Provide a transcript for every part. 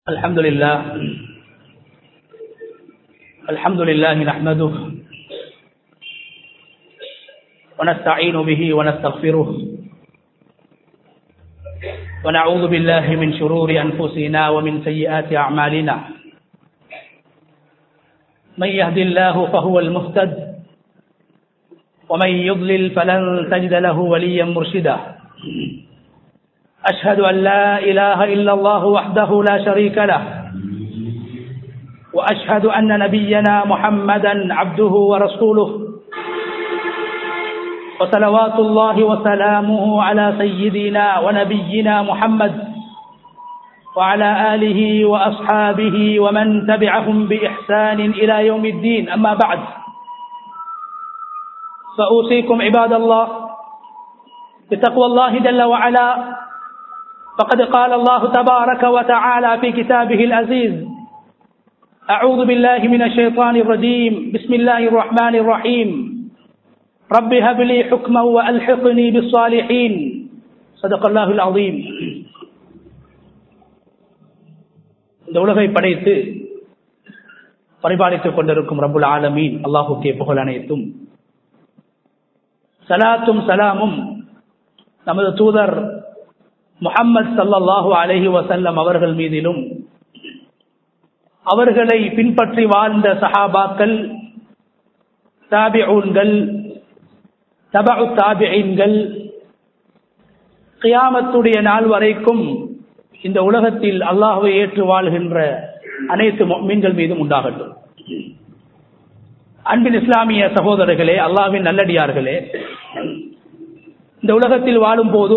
الحمد لله الحمد لله نحمده ونستعين به ونستغفره ونعوذ بالله من شرور أنفسنا ومن سيئات أعمالنا من يهد الله فهو المهتد ومن يضلل فلن تجد له وليا مرشدا أشهد أن لا إله إلا الله وحده لا شريك له وأشهد أن نبينا محمدا عبده ورسوله وصلوات الله وسلامه على سيدنا ونبينا محمد وعلى آله وأصحابه ومن تبعهم بإحسان إلى يوم الدين أما بعد فأوصيكم عباد الله بتقوى الله جل وعلا فقد قال الله تبارك وتعالى في كتابه العزيز أعوذ بالله من الشيطان الرجيم بسم الله الرحمن الرحيم رب هب لي حكما وألحقني بالصالحين صدق الله العظيم இந்த உலகை படைத்து பரிபாலித்துக் கொண்டிருக்கும் ரபுல் ஆலமீன் அல்லாஹுக்கே புகழ் அனைத்தும் சலாத்தும் சலாமும் நமது தூதர் முகம்மது சல்லாஹூ அலஹி வசல்லம் அவர்கள் மீதிலும் அவர்களை பின்பற்றி வாழ்ந்த சஹாபாக்கள் தாபிஊன்கள் தபு தாபிஐன்கள் கியாமத்துடைய நாள் வரைக்கும் இந்த உலகத்தில் அல்லாஹுவை ஏற்று வாழ்கின்ற அனைத்து மீன்கள் மீதும் உண்டாகட்டும் அன்பின் இஸ்லாமிய சகோதரர்களே அல்லாவின் நல்லடியார்களே இந்த உலகத்தில் வாழும் போது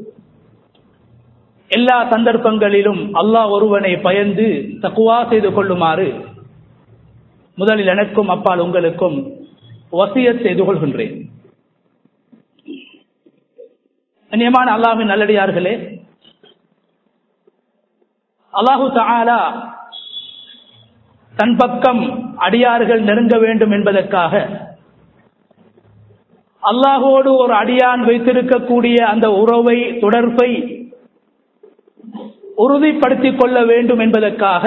எல்லா சந்தர்ப்பங்களிலும் அல்லாஹ் ஒருவனை பயந்து தக்குவா செய்து கொள்ளுமாறு முதலில் எனக்கும் அப்பால் உங்களுக்கும் வசியத் செய்து கொள்கின்றேன் கண்ணியமான அல்லாவின் நல்லடியார்களே அல்லாஹு தாலா தன் பக்கம் அடியார்கள் நெருங்க வேண்டும் என்பதற்காக அல்லாஹோடு ஒரு அடியான் வைத்திருக்கக்கூடிய அந்த உறவை தொடர்பை உறுதிப்படுத்திக் கொள்ள வேண்டும் என்பதற்காக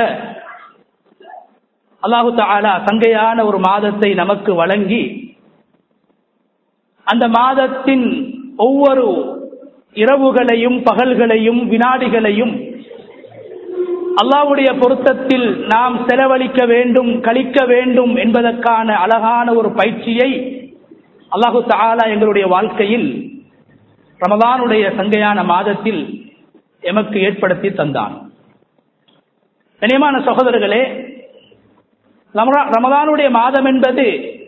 அல்லாஹு தாலா சங்கையான ஒரு மாதத்தை நமக்கு வழங்கி அந்த மாதத்தின் ஒவ்வொரு இரவுகளையும் பகல்களையும் வினாடிகளையும் அல்லாவுடைய பொருத்தத்தில் நாம் செலவழிக்க வேண்டும் கழிக்க வேண்டும் என்பதற்கான அழகான ஒரு பயிற்சியை அல்லாஹு தாலா எங்களுடைய வாழ்க்கையில் ரமதானுடைய சங்கையான மாதத்தில் எமக்கு ஏற்படுத்தி தந்தான் கனியமான சகோதரர்களே ரமதானுடைய மாதம் என்பது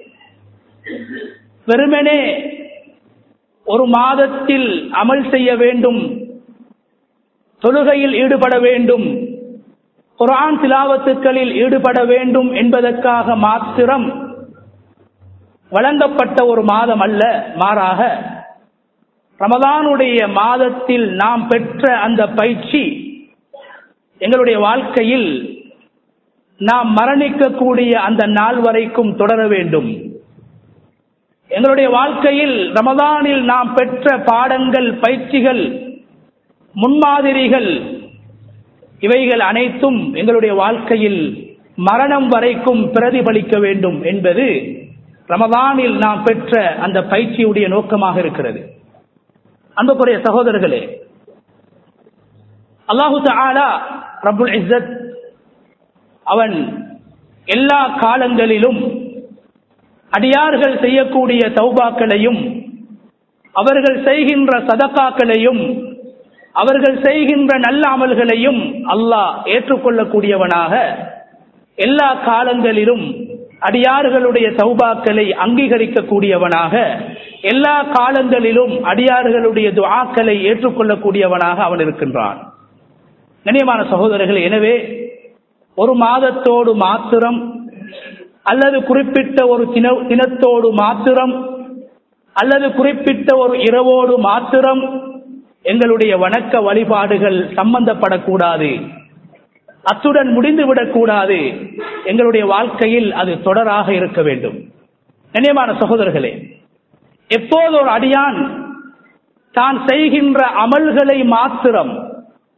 வெறுமனே ஒரு மாதத்தில் அமல் செய்ய வேண்டும் தொழுகையில் ஈடுபட வேண்டும் குரான் திலாவத்துக்களில் ஈடுபட வேண்டும் என்பதற்காக மாத்திரம் வழங்கப்பட்ட ஒரு மாதம் அல்ல மாறாக ரமதானுடைய மாதத்தில் நாம் பெற்ற அந்த பயிற்சி எங்களுடைய வாழ்க்கையில் நாம் மரணிக்கக்கூடிய அந்த நாள் வரைக்கும் தொடர வேண்டும் எங்களுடைய வாழ்க்கையில் ரமதானில் நாம் பெற்ற பாடங்கள் பயிற்சிகள் முன்மாதிரிகள் இவைகள் அனைத்தும் எங்களுடைய வாழ்க்கையில் மரணம் வரைக்கும் பிரதிபலிக்க வேண்டும் என்பது ரமதானில் நாம் பெற்ற அந்த பயிற்சியுடைய நோக்கமாக இருக்கிறது அன்புக்குரிய சகோதரர்களே அல்லாஹு தாலா ரபுல் இஸ்ஸத் அவன் எல்லா காலங்களிலும் அடியார்கள் செய்யக்கூடிய தௌபாக்களையும் அவர்கள் செய்கின்ற சதக்காக்களையும் அவர்கள் செய்கின்ற நல்ல அமல்களையும் அல்லாஹ் ஏற்றுக்கொள்ளக்கூடியவனாக எல்லா காலங்களிலும் அடியார்களுடைய சௌபாக்களை அங்கீகரிக்கக்கூடியவனாக எல்லா காலங்களிலும் அடியார்களுடைய துவாக்களை ஏற்றுக்கொள்ளக்கூடியவனாக அவன் இருக்கின்றான் கண்ணியமான சகோதரர்கள் எனவே ஒரு மாதத்தோடு மாத்திரம் அல்லது குறிப்பிட்ட ஒரு தினத்தோடு மாத்திரம் அல்லது குறிப்பிட்ட ஒரு இரவோடு மாத்திரம் எங்களுடைய வணக்க வழிபாடுகள் சம்பந்தப்படக்கூடாது அத்துடன் முடிந்துவிடக்கூடாது எங்களுடைய வாழ்க்கையில் அது தொடராக இருக்க வேண்டும் கண்ணியமான சகோதரர்களே எப்போது ஒரு அடியான் தான் செய்கின்ற அமல்களை மாத்திரம்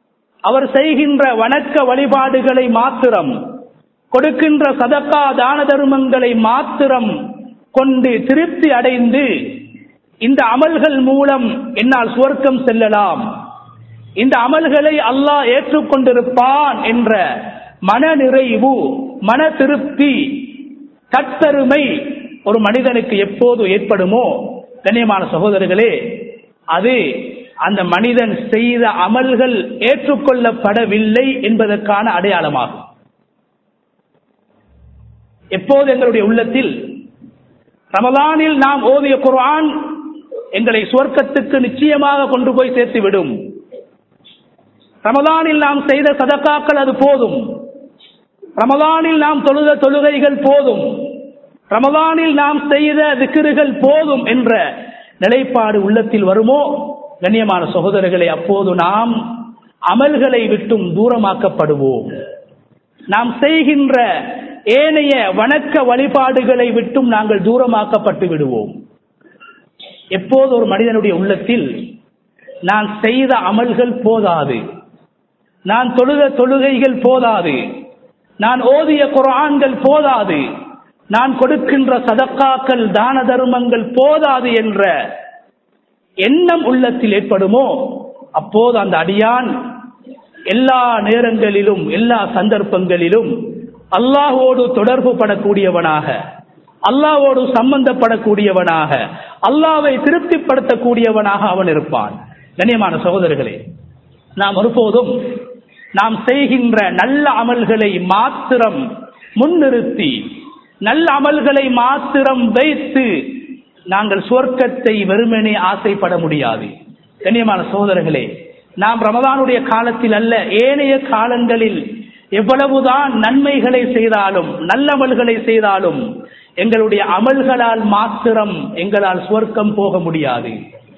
அவர் செய்கின்ற வணக்க வழிபாடுகளை மாத்திரம் கொடுக்கின்ற சதக்கா தான தர்மங்களை மாத்திரம் கொண்டு திருப்தி அடைந்து இந்த அமல்கள் மூலம் என்னால் சுவர்க்கம் செல்லலாம் இந்த அமல்களை அல்லாஹ் ஏற்றுக்கொண்டிருப்பான் என்ற மன நிறைவு மன திருப்தி தற்பெருமை ஒரு மனிதனுக்கு எப்போது ஏற்படுமோ கண்ணியமான சகோதரர்களே அது அந்த மனிதன் செய்த அமல்கள் ஏற்றுக்கொள்ளப்படவில்லை என்பதற்கான அடையாளமாகும் எப்போது எங்களுடைய உள்ளத்தில் ரமலானில் நாம் ஓதிய குர்ஆன் எங்களை சுவர்க்கத்துக்கு நிச்சயமாக கொண்டு போய் சேர்த்துவிடும் ரமலானில் நாம் செய்த சதக்காக்கள் அது போதும் ரமலானில் நாம் தொழுத தொழுகைகள் போதும் ரமலானில் நாம் செய்த திக்கிறுகள் போதும் என்ற நிலைப்பாடு உள்ளத்தில் வருமோ கண்ணியமான சகோதரர்களை அப்போது நாம் அமல்களை விட்டும் தூரமாக்கப்படுவோம் நாம் செய்கின்ற ஏனைய வணக்க வழிபாடுகளை விட்டும் நாங்கள் தூரமாக்கப்பட்டு விடுவோம் எப்போது ஒரு மனிதனுடைய உள்ளத்தில் நான் செய்த அமல்கள் போதாது நான் தொழுத தொழுகைகள் போதாது நான் ஓதிய குரான்கள் போதாது நான் கொடுக்கின்ற சதக்காக்கள் தான தர்மங்கள் போதாது என்ற எண்ணம் உள்ளத்தில் ஏற்படுமோ அப்போது அந்த அடியான் எல்லா நேரங்களிலும் எல்லா சந்தர்ப்பங்களிலும் அல்லாஹோடு தொடர்பு படக்கூடியவனாக அல்லாவோடு சம்பந்தப்படக்கூடியவனாக அல்லாவை திருப்திப்படுத்தக்கூடியவனாக அவன் இருப்பான் கண்ணியமான சகோதரர்களே நாம் ஒருபோதும் நாம் செய்கின்ற நல்ல அமல்களை மாத்திரம் முன்னிறுத்தி நல்ல அமல்களை மாத்திரம் வைத்து நாங்கள் சுவர்க்கத்தை வெறுமனே ஆசைப்பட முடியாது கண்ணியமான சகோதரர்களே நாம் ரமதானுடைய காலத்தில் அல்ல ஏனைய காலங்களில் எவ்வளவுதான் நன்மைகளை செய்தாலும் நல்லமல்களை செய்தாலும் எங்களுடைய அமல்களால் மாத்திரம் எங்களால் சுவர்க்கம் போக முடியாது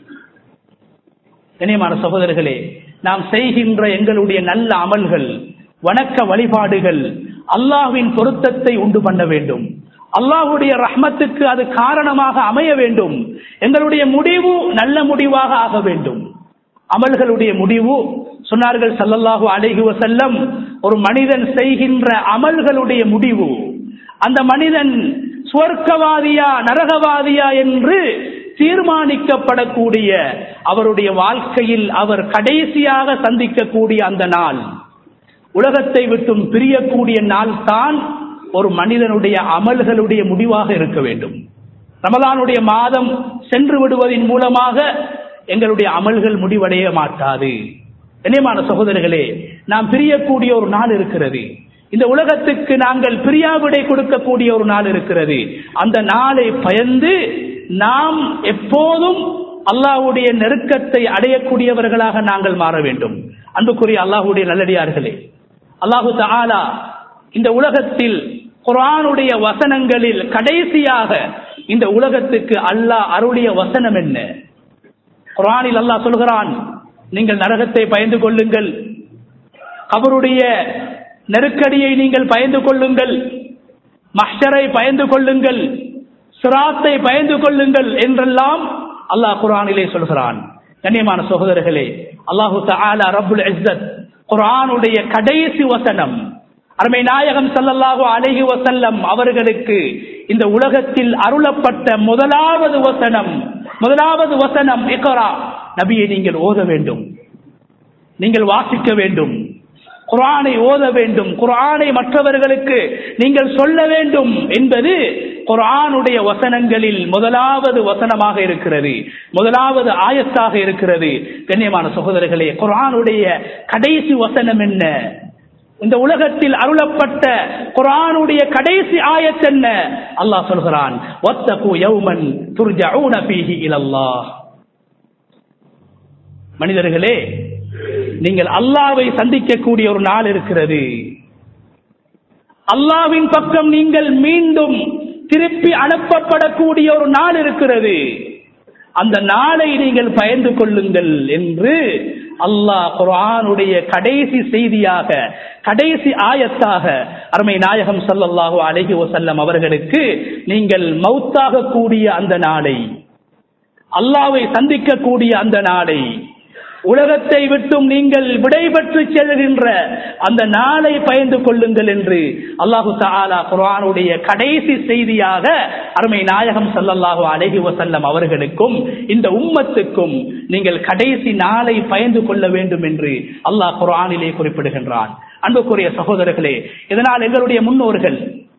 கண்ணியமான சகோதரர்களே நாம் செய்கின்ற எங்களுடைய நல்ல அமல்கள் வணக்க வழிபாடுகள் அல்லாஹ்வின் பொருத்தத்தை உண்டு பண்ண வேண்டும் அல்லாஹுடைய ரஹ்மத்துக்கு அது காரணமாக அமைய வேண்டும் எங்களுடைய முடிவு நல்ல முடிவாக ஆக வேண்டும் அமல்களுடைய முடிவு சொன்னார்கள் சல்லல்லாஹு அலைஹி வசல்லம் ஒரு மனிதன் செய்கின்ற அமல்களுடைய முடிவு அந்த மனிதன் சுவர்க்கவாதியா நரகவாதியா என்று தீர்மானிக்கப்படக்கூடிய அவருடைய வாழ்க்கையில் அவர் கடைசியாக சந்திக்கக்கூடிய அந்த நாள் உலகத்தை விட்டும் பிரியக்கூடிய நாள் தான் ஒரு மனிதனுடைய அமல்களுடைய முடிவாக இருக்க வேண்டும் ரமலானுடைய மாதம் சென்று விடுவதன் மூலமாக எங்களுடைய அமல்கள் முடிவடைய மாட்டாது கண்ணியமான சகோதரர்களே நாம் பிரியக்கூடிய ஒரு நாள் இருக்கிறது இந்த உலகத்துக்கு நாங்கள் பிரியாவிடை கொடுக்கக்கூடிய ஒரு நாள் இருக்கிறது அந்த நாளை பயந்து நாம் எப்போதும் அல்லாஹ்வுடைய நெருக்கத்தை அடையக்கூடியவர்களாக நாங்கள் மாற வேண்டும் அன்புக்குரிய அல்லாஹ்வுடைய நல்லடியார்களே அல்லாஹு தஆலா இந்த உலகத்தில் குர்ஆனுடைய வசனங்களில் கடைசியாக இந்த உலகத்துக்கு அல்லாஹ் அருளிய வசனம் என்ன குர்ஆனில் அல்லாஹ் சொல்கிறான் நீங்கள் நரகத்தை பயந்து கொள்ளுங்கள் அவருடைய நெருக்கடியை நீங்கள் பயந்து கொள்ளுங்கள் மஹ்ஷரை பயந்து கொள்ளுங்கள் சிராத்தை பயந்து கொள்ளுங்கள் என்றெல்லாம் அல்லாஹ் குர்ஆனிலே சொல்கிறான் கண்ணியமான சகோதரர்களே அல்லாஹு தஆலா ரப்புல் இஸ்ஸத் குர்ஆனுடைய கடைசி வசனம் அருமை நாயகம் ஸல்லல்லாஹு அலைஹி வஸல்லம் அவர்களுக்கு இந்த உலகத்தில் அருளப்பட்ட முதலாவது வசனம் முதலாவது வசனம் இக்ரா நபியை நீங்கள் ஓத வேண்டும் நீங்கள் வாசிக்க வேண்டும் குரானை ஓத வேண்டும் குரானை மற்றவர்களுக்கு நீங்கள் சொல்ல வேண்டும் என்பது குரானுடைய வசனங்களில் முதலாவது வசனமாக இருக்கிறது முதலாவது ஆயத்தாக இருக்கிறது கண்ணியமான சகோதரர்களே குரானுடைய கடைசி வசனம் என்ன இந்த உலகத்தில் அருளப்பட்ட குரானுடைய கடைசி ஆயத் என்ன அல்லாஹ் சொல்கிறான் வத்தகு யௌமன் துர்ஜஊன ஃபீஹி இலல்லாஹ் மனிதர்களே நீங்கள் அல்லாவை சந்திக்கக்கூடிய ஒரு நாள் இருக்கிறது அல்லாவின் பக்கம் நீங்கள் மீண்டும் திருப்பி அனுப்பப்படக்கூடிய ஒரு நாள் இருக்கிறது அந்த நாளை நீங்கள் பயந்து கொள்ளுங்கள் என்று அல்லாஹ் குர்ஆனுடைய கடைசி செய்தியாக கடைசி ஆயத்தாக அருமை நாயகம் ஸல்லல்லாஹு அலைஹி வஸல்லம் அவர்களுக்கு நீங்கள் மௌத்தாக கூடிய அந்த நாளை அல்லாவை சந்திக்கக்கூடிய அந்த நாளை உலகத்தை விட்டும் நீங்கள் விடைபெற்று செல்கின்ற அந்த நாளை பயந்து கொள்ளுங்கள் என்று அல்லாஹு தாலா குரானுடைய கடைசி செய்தியாக அருமை நாயகம் சல்லல்லாஹு அலஹி வசல்லம் அவர்களுக்கும் இந்த உம்மத்துக்கும் நீங்கள் கடைசி நாளை பயந்து கொள்ள வேண்டும் என்று அல்லாஹ் குரானிலே குறிப்பிடுகின்றான் அன்புக்குரிய சகோதரர்களே இதனால் எங்களுடைய முன்னோர்கள்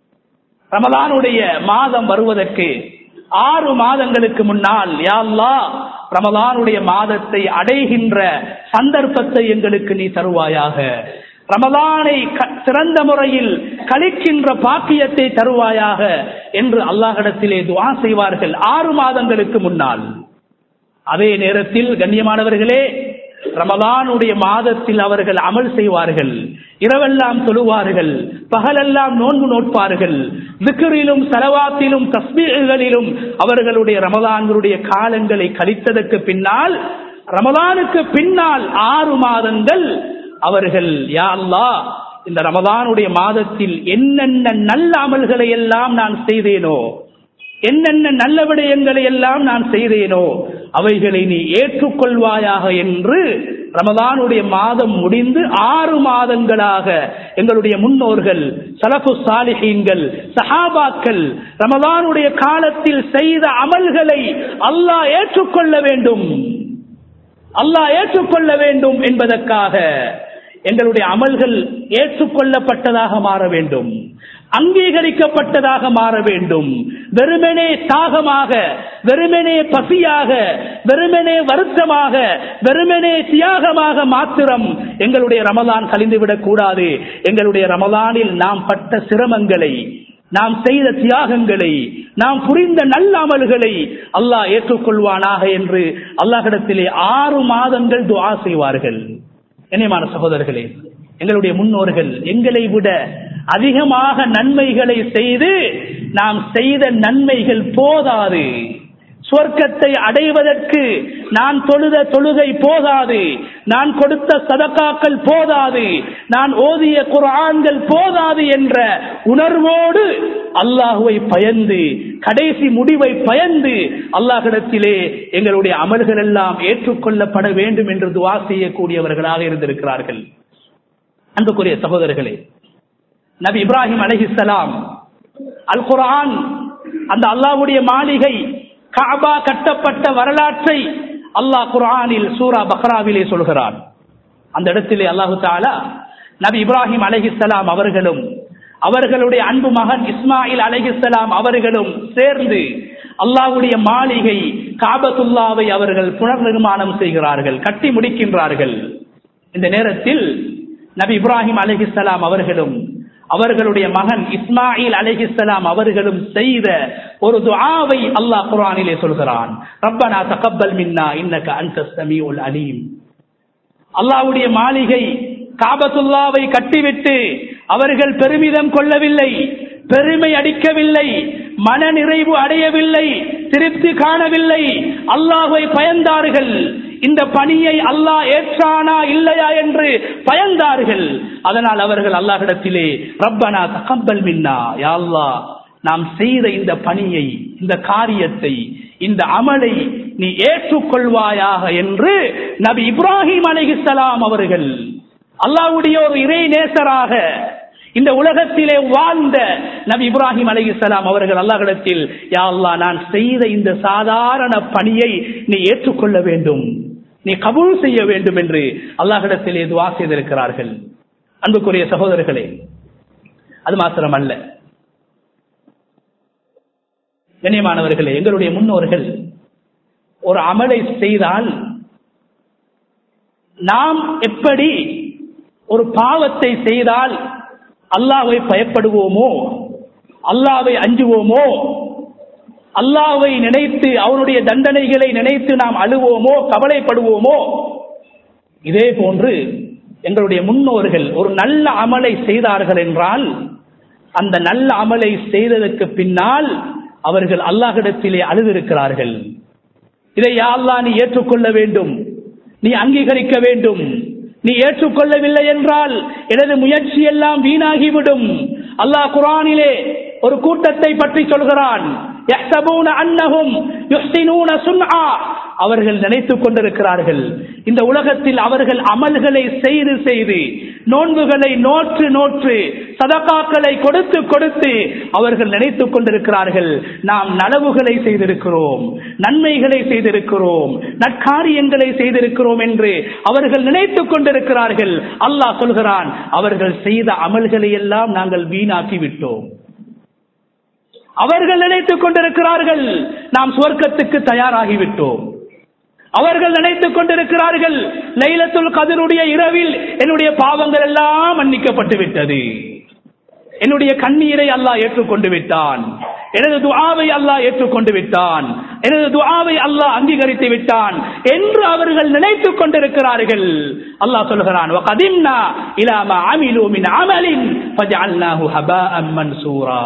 ரமலானுடைய மாதம் வருவதற்கு ஆறு மாதங்களுக்கு முன்னால் யாழ்லா ரமலானுடைய மாதத்தை அடைகின்ற சந்தர்ப்பத்தை எங்களுக்கு நீ தருவாயாக ரமலானை சிறந்த முறையில் கழிக்கின்ற பாக்கியத்தை தருவாயாக என்று அல்லாஹிடத்திலே துவா செய்வார்கள் ஆறு மாதங்களுக்கு முன்னால் அதே நேரத்தில் கண்ணியமானவர்களே ரமலானுடைய மாதத்தில் அவர்கள் அமல் செய்வார்கள் இரவெல்லாம் தொழுவார்கள் பகலெல்லாம் நோன்பு நோட்பார்கள் விக்கிரிலும் செலவாத்திலும் தஸ்மீகளிலும் அவர்களுடைய ரமலான்களுடைய காலங்களை கழித்ததற்கு பின்னால் ரமலானுக்கு பின்னால் ஆறு மாதங்கள் அவர்கள் யா அல்லா இந்த ரமலானுடைய மாதத்தில் என்னென்ன நல்ல அமல்களை எல்லாம் நான் செய்தேனோ என்னென்ன நல்ல விடயங்களை எல்லாம் நான் செய்தேனோ அவைகளை நீ ஏற்றுக்கொள்வாயாக என்று ரமதானுடைய மாதம் முடிந்து ஆறு மாதங்களாக எங்களுடைய முன்னோர்கள் சலபு சாலிஹீன்கள் சஹாபாக்கள் ரமதானுடைய காலத்தில் செய்த அமல்களை அல்லாஹ் ஏற்றுக்கொள்ள வேண்டும் அல்லாஹ் ஏற்றுக்கொள்ள வேண்டும் என்பதற்காக எங்களுடைய அமல்கள் ஏற்றுக்கொள்ளப்பட்டதாக மாற வேண்டும் அங்கீகரிக்கப்பட்டதாக மாற வேண்டும் வெறுமனே தாகமாக வெறுமனே பசியாக வெறுமனே வருத்தமாக வெறுமனே தியாகமாக மாத்திரம் எங்களுடைய ரமலான் கழிந்துவிடக் கூடாது எங்களுடைய ரமலானில் நாம் பட்ட சிரமங்களை நாம் செய்த தியாகங்களை நாம் புரிந்த நல்ல அமல்களை அல்லாஹ் ஏற்றுக்கொள்வானாக என்று அல்லாஹிடத்திலே ஆறு மாதங்கள் துவா செய்வார்கள் இணையமான சகோதரர்களே எங்களுடைய முன்னோர்கள் எங்களை விட அதிகமாக நன்மைகளை செய்து நாம் செய்த நன்மைகள் போதாது சொர்க்கத்தை அடைவதற்கு நான் தொழுத தொழுகை போதாது நான் கொடுத்த சதக்காக்கள் போதாது நான் ஓதிய குரான்கள் போதாது என்ற உணர்வோடு அல்லாஹுவை பயந்து கடைசி முடிவை பயந்து அல்லாஹிடத்திலே எங்களுடைய அமல்கள் எல்லாம் ஏற்றுக்கொள்ளப்பட வேண்டும் என்று துவா செய்யக்கூடியவர்களாக இருந்திருக்கிறார்கள் அன்புக்குரிய சகோதரர்களே நபி இப்ராஹிம் அலஹிசலாம் அல் குரான் அந்த அல்லாவுடைய மாளிகை காபா கட்டப்பட்ட வரலாற்றை அல்லாஹ் குரானில் சூரா பக்ராவிலே சொல்கிறான் அந்த இடத்திலே அல்லாஹு தாலா நபி இப்ராஹிம் அலஹிசலாம் அவர்களும் அவர்களுடைய அன்பு மகன் இஸ்மாயில் அலஹிசலாம் அவர்களும் சேர்ந்து அல்லாஹுடைய மாளிகை காபத்துல்லாவை அவர்கள் புனர் நிர்மாணம் செய்கிறார்கள் கட்டி முடிக்கின்றார்கள் இந்த நேரத்தில் நபி இப்ராஹிம் அலஹிசலாம் அவர்களும் அவர்களுடைய மகன் இஸ்மாயில் அலிஹிஸ்லாம் அவர்களும் செய்த ஒரு துஆவை அல்லாஹ் குரானிலே சொல்கிறான் ரப்பனா தகப்பல் மின்னா இன்னக அந்த சமீஉல் அலீம் அல்லாஹ்வுடைய மாளிகை காபத்துல்லாவை கட்டிவிட்டு அவர்கள் பெருமிதம் கொள்ளவில்லை பெருமை அடிக்கவில்லை மன நிறைவு அடையவில்லை திருப்தி காணவில்லை அல்லாஹை பயந்தார்கள் இந்த பணியை அல்லாஹ் ஏற்றானா இல்லையா என்று பயந்தார்கள் அதனால் அவர்கள் அல்லாஹிடத்திலே ரப்பனா தகப்பல் மின்னா யாழ்லா நாம் செய்த இந்த பணியை இந்த காரியத்தை இந்த அமலை நீ ஏற்றுக்கொள்வாயாக என்று நபி இப்ராஹிம் அலிஹிசலாம் அவர்கள் அல்லாவுடைய ஒரு இறை நேசராக இந்த உலகத்திலே வாழ்ந்த நபி இப்ராஹிம் அலிசலாம் அவர்கள் அல்லாஹிடத்தில் யா அல்லா நான் செய்த இந்த சாதாரண பணியை நீ ஏற்றுக்கொள்ள வேண்டும் நீ கபூல் செய்ய வேண்டும் என்று அல்லாஹிடத்திலே துவா செய்திருக்கிறார்கள் அன்புக்குரிய சகோதரர்களே அது மாத்திரமல்ல கண்ணியமானவர்களே எங்களுடைய முன்னோர்கள் ஒரு அமலை செய்தால் நாம் எப்படி ஒரு பாவத்தை செய்தால் அல்லாவை பயப்படுவோமோ அல்லாவை அஞ்சுவோமோ அல்லாவை நினைத்து அவனுடைய தண்டனைகளை நினைத்து நாம் அழுவோமோ கவலைப்படுவோமோ இதே போன்று எங்களுடைய முன்னோர்கள் ஒரு நல்ல அமலை செய்தார்கள் என்றால் அந்த நல்ல அமலை செய்ததற்கு பின்னால் அவர்கள் அல்லாஹிடத்திலே அழுதிருக்கிறார்கள் இதை யாழ்லா நீ ஏற்றுக்கொள்ள வேண்டும் நீ அங்கீகரிக்க வேண்டும் நீ ஏற்றுக்கொள்ளவில்லை என்றால் எனது முயற்சி எல்லாம் வீணாகிவிடும் அல்லாஹ் குரானிலே ஒரு கூட்டத்தை பற்றி சொல்கிறான் அவர்கள் நினைத்துக் கொண்டிருக்கிறார்கள் இந்த உலகத்தில் அவர்கள் அமல்களை செய்து செய்து நோன்புகளை நோற்று நோற்று சதகாக்களை கொடுத்து கொடுத்து அவர்கள் நினைத்துக் கொண்டிருக்கிறார்கள் நாம் நலவுகளை செய்திருக்கிறோம் நன்மைகளை செய்திருக்கிறோம் நற்காரியங்களை செய்திருக்கிறோம் என்று அவர்கள் நினைத்துக் கொண்டிருக்கிறார்கள் அல்லாஹ் சொல்கிறான் அவர்கள் செய்த அமல்களை எல்லாம் நாங்கள் வீணாக்கி விட்டோம் அவர்கள் நினைத்துக் கொண்டிருக்கிறார்கள் நாம் சுவர்க்கத்துக்கு தயாராகிவிட்டோம் அவர்கள் நினைத்துக் கொண்டிருக்கிறார்கள் லைலத்துல் கதருடைய இரவில் என்னுடைய பாவங்கள் எல்லாம் மன்னிக்கப்பட்டு விட்டது என்னுடைய கண்ணீரை அல்லாஹ் ஏற்றுக்கொண்டு விட்டான் எனது துஆவை அல்லாஹ் ஏற்றுக்கொண்டு விட்டான் எனது துஆவை அல்லாஹ் அங்கீகரித்து விட்டான் என்று அவர்கள் நினைத்துக் கொண்டிருக்கிறார்கள் அல்லாஹ் சொல்கிறான் வகதிம்னா இலா மா அமிலு மின் அமலின் ஃபஜஅல்னாஹு ஹபாஅம் மன்சூரா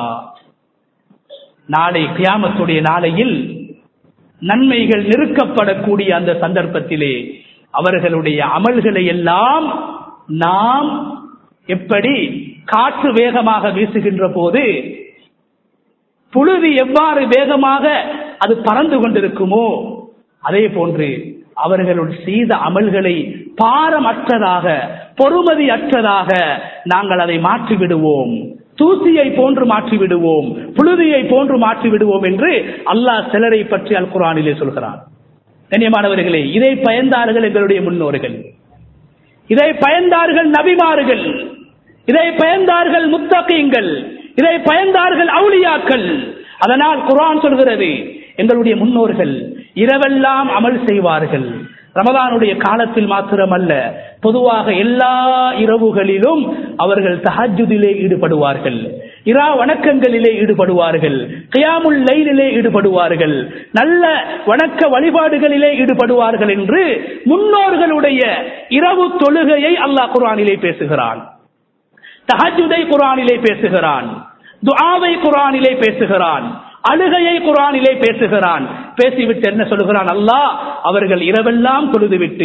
நாளை கியாமத்துடைய நாளையில் நன்மைகள் நிறுக்கப்படக்கூடிய அந்த சந்தர்ப்பத்திலே அவர்களுடைய அமல்களை எல்லாம் நாம் எப்படி காற்று வேகமாக வீசுகின்ற போது புழுதி எவ்வாறு வேகமாக அது பறந்து கொண்டிருக்குமோ அதே போன்று அவர்களுடைய செய்த அமல்களை பாரமற்றதாக பொறுமதி அற்றதாக நாங்கள் அதை மாற்றி விடுவோம் தூசியை போன்று மாற்றி விடுவோம் புழுதியை போன்று மாற்றி விடுவோம் என்று அல்லாஹ் சிலரை பற்றி அல் குரானிலே சொல்கிறான் கண்ணியமானவர்களே இதை பயந்தார்கள் எங்களுடைய முன்னோர்கள் இதை பயந்தார்கள் நபிமார்கள் இதை பயந்தார்கள் முத்தகீங்கள் இதை பயந்தார்கள் அவுளியாக்கள் அதனால் குரான் சொல்கிறது எங்களுடைய முன்னோர்கள் இரவெல்லாம் அமல் செய்வார்கள் ரமதானுடைய காலத்தில் மாத்திரமல்ல பொதுவாக எல்லா இரவுகளிலும் அவர்கள் தஹஜுதிலே ஈடுபடுவார்கள் இரா வணக்கங்களிலே ஈடுபடுவார்கள் கியாமுல் லைலிலே ஈடுபடுவார்கள் நல்ல வணக்க வழிபாடுகளிலே ஈடுபடுவார்கள் என்று முன்னோர்களுடைய இரவு தொழுகையை அல்லாஹ் குரானிலே பேசுகிறான் தஹஜுதை குரானிலே பேசுகிறான் துஆவை குரானிலே பேசுகிறான் அழுகையை குரானிலே பேசுகிறான் பேசிவிட்டு என்ன சொல்லுகிறான் அல்லாஹ் அவர்கள் இரவெல்லாம் தொழுதுவிட்டு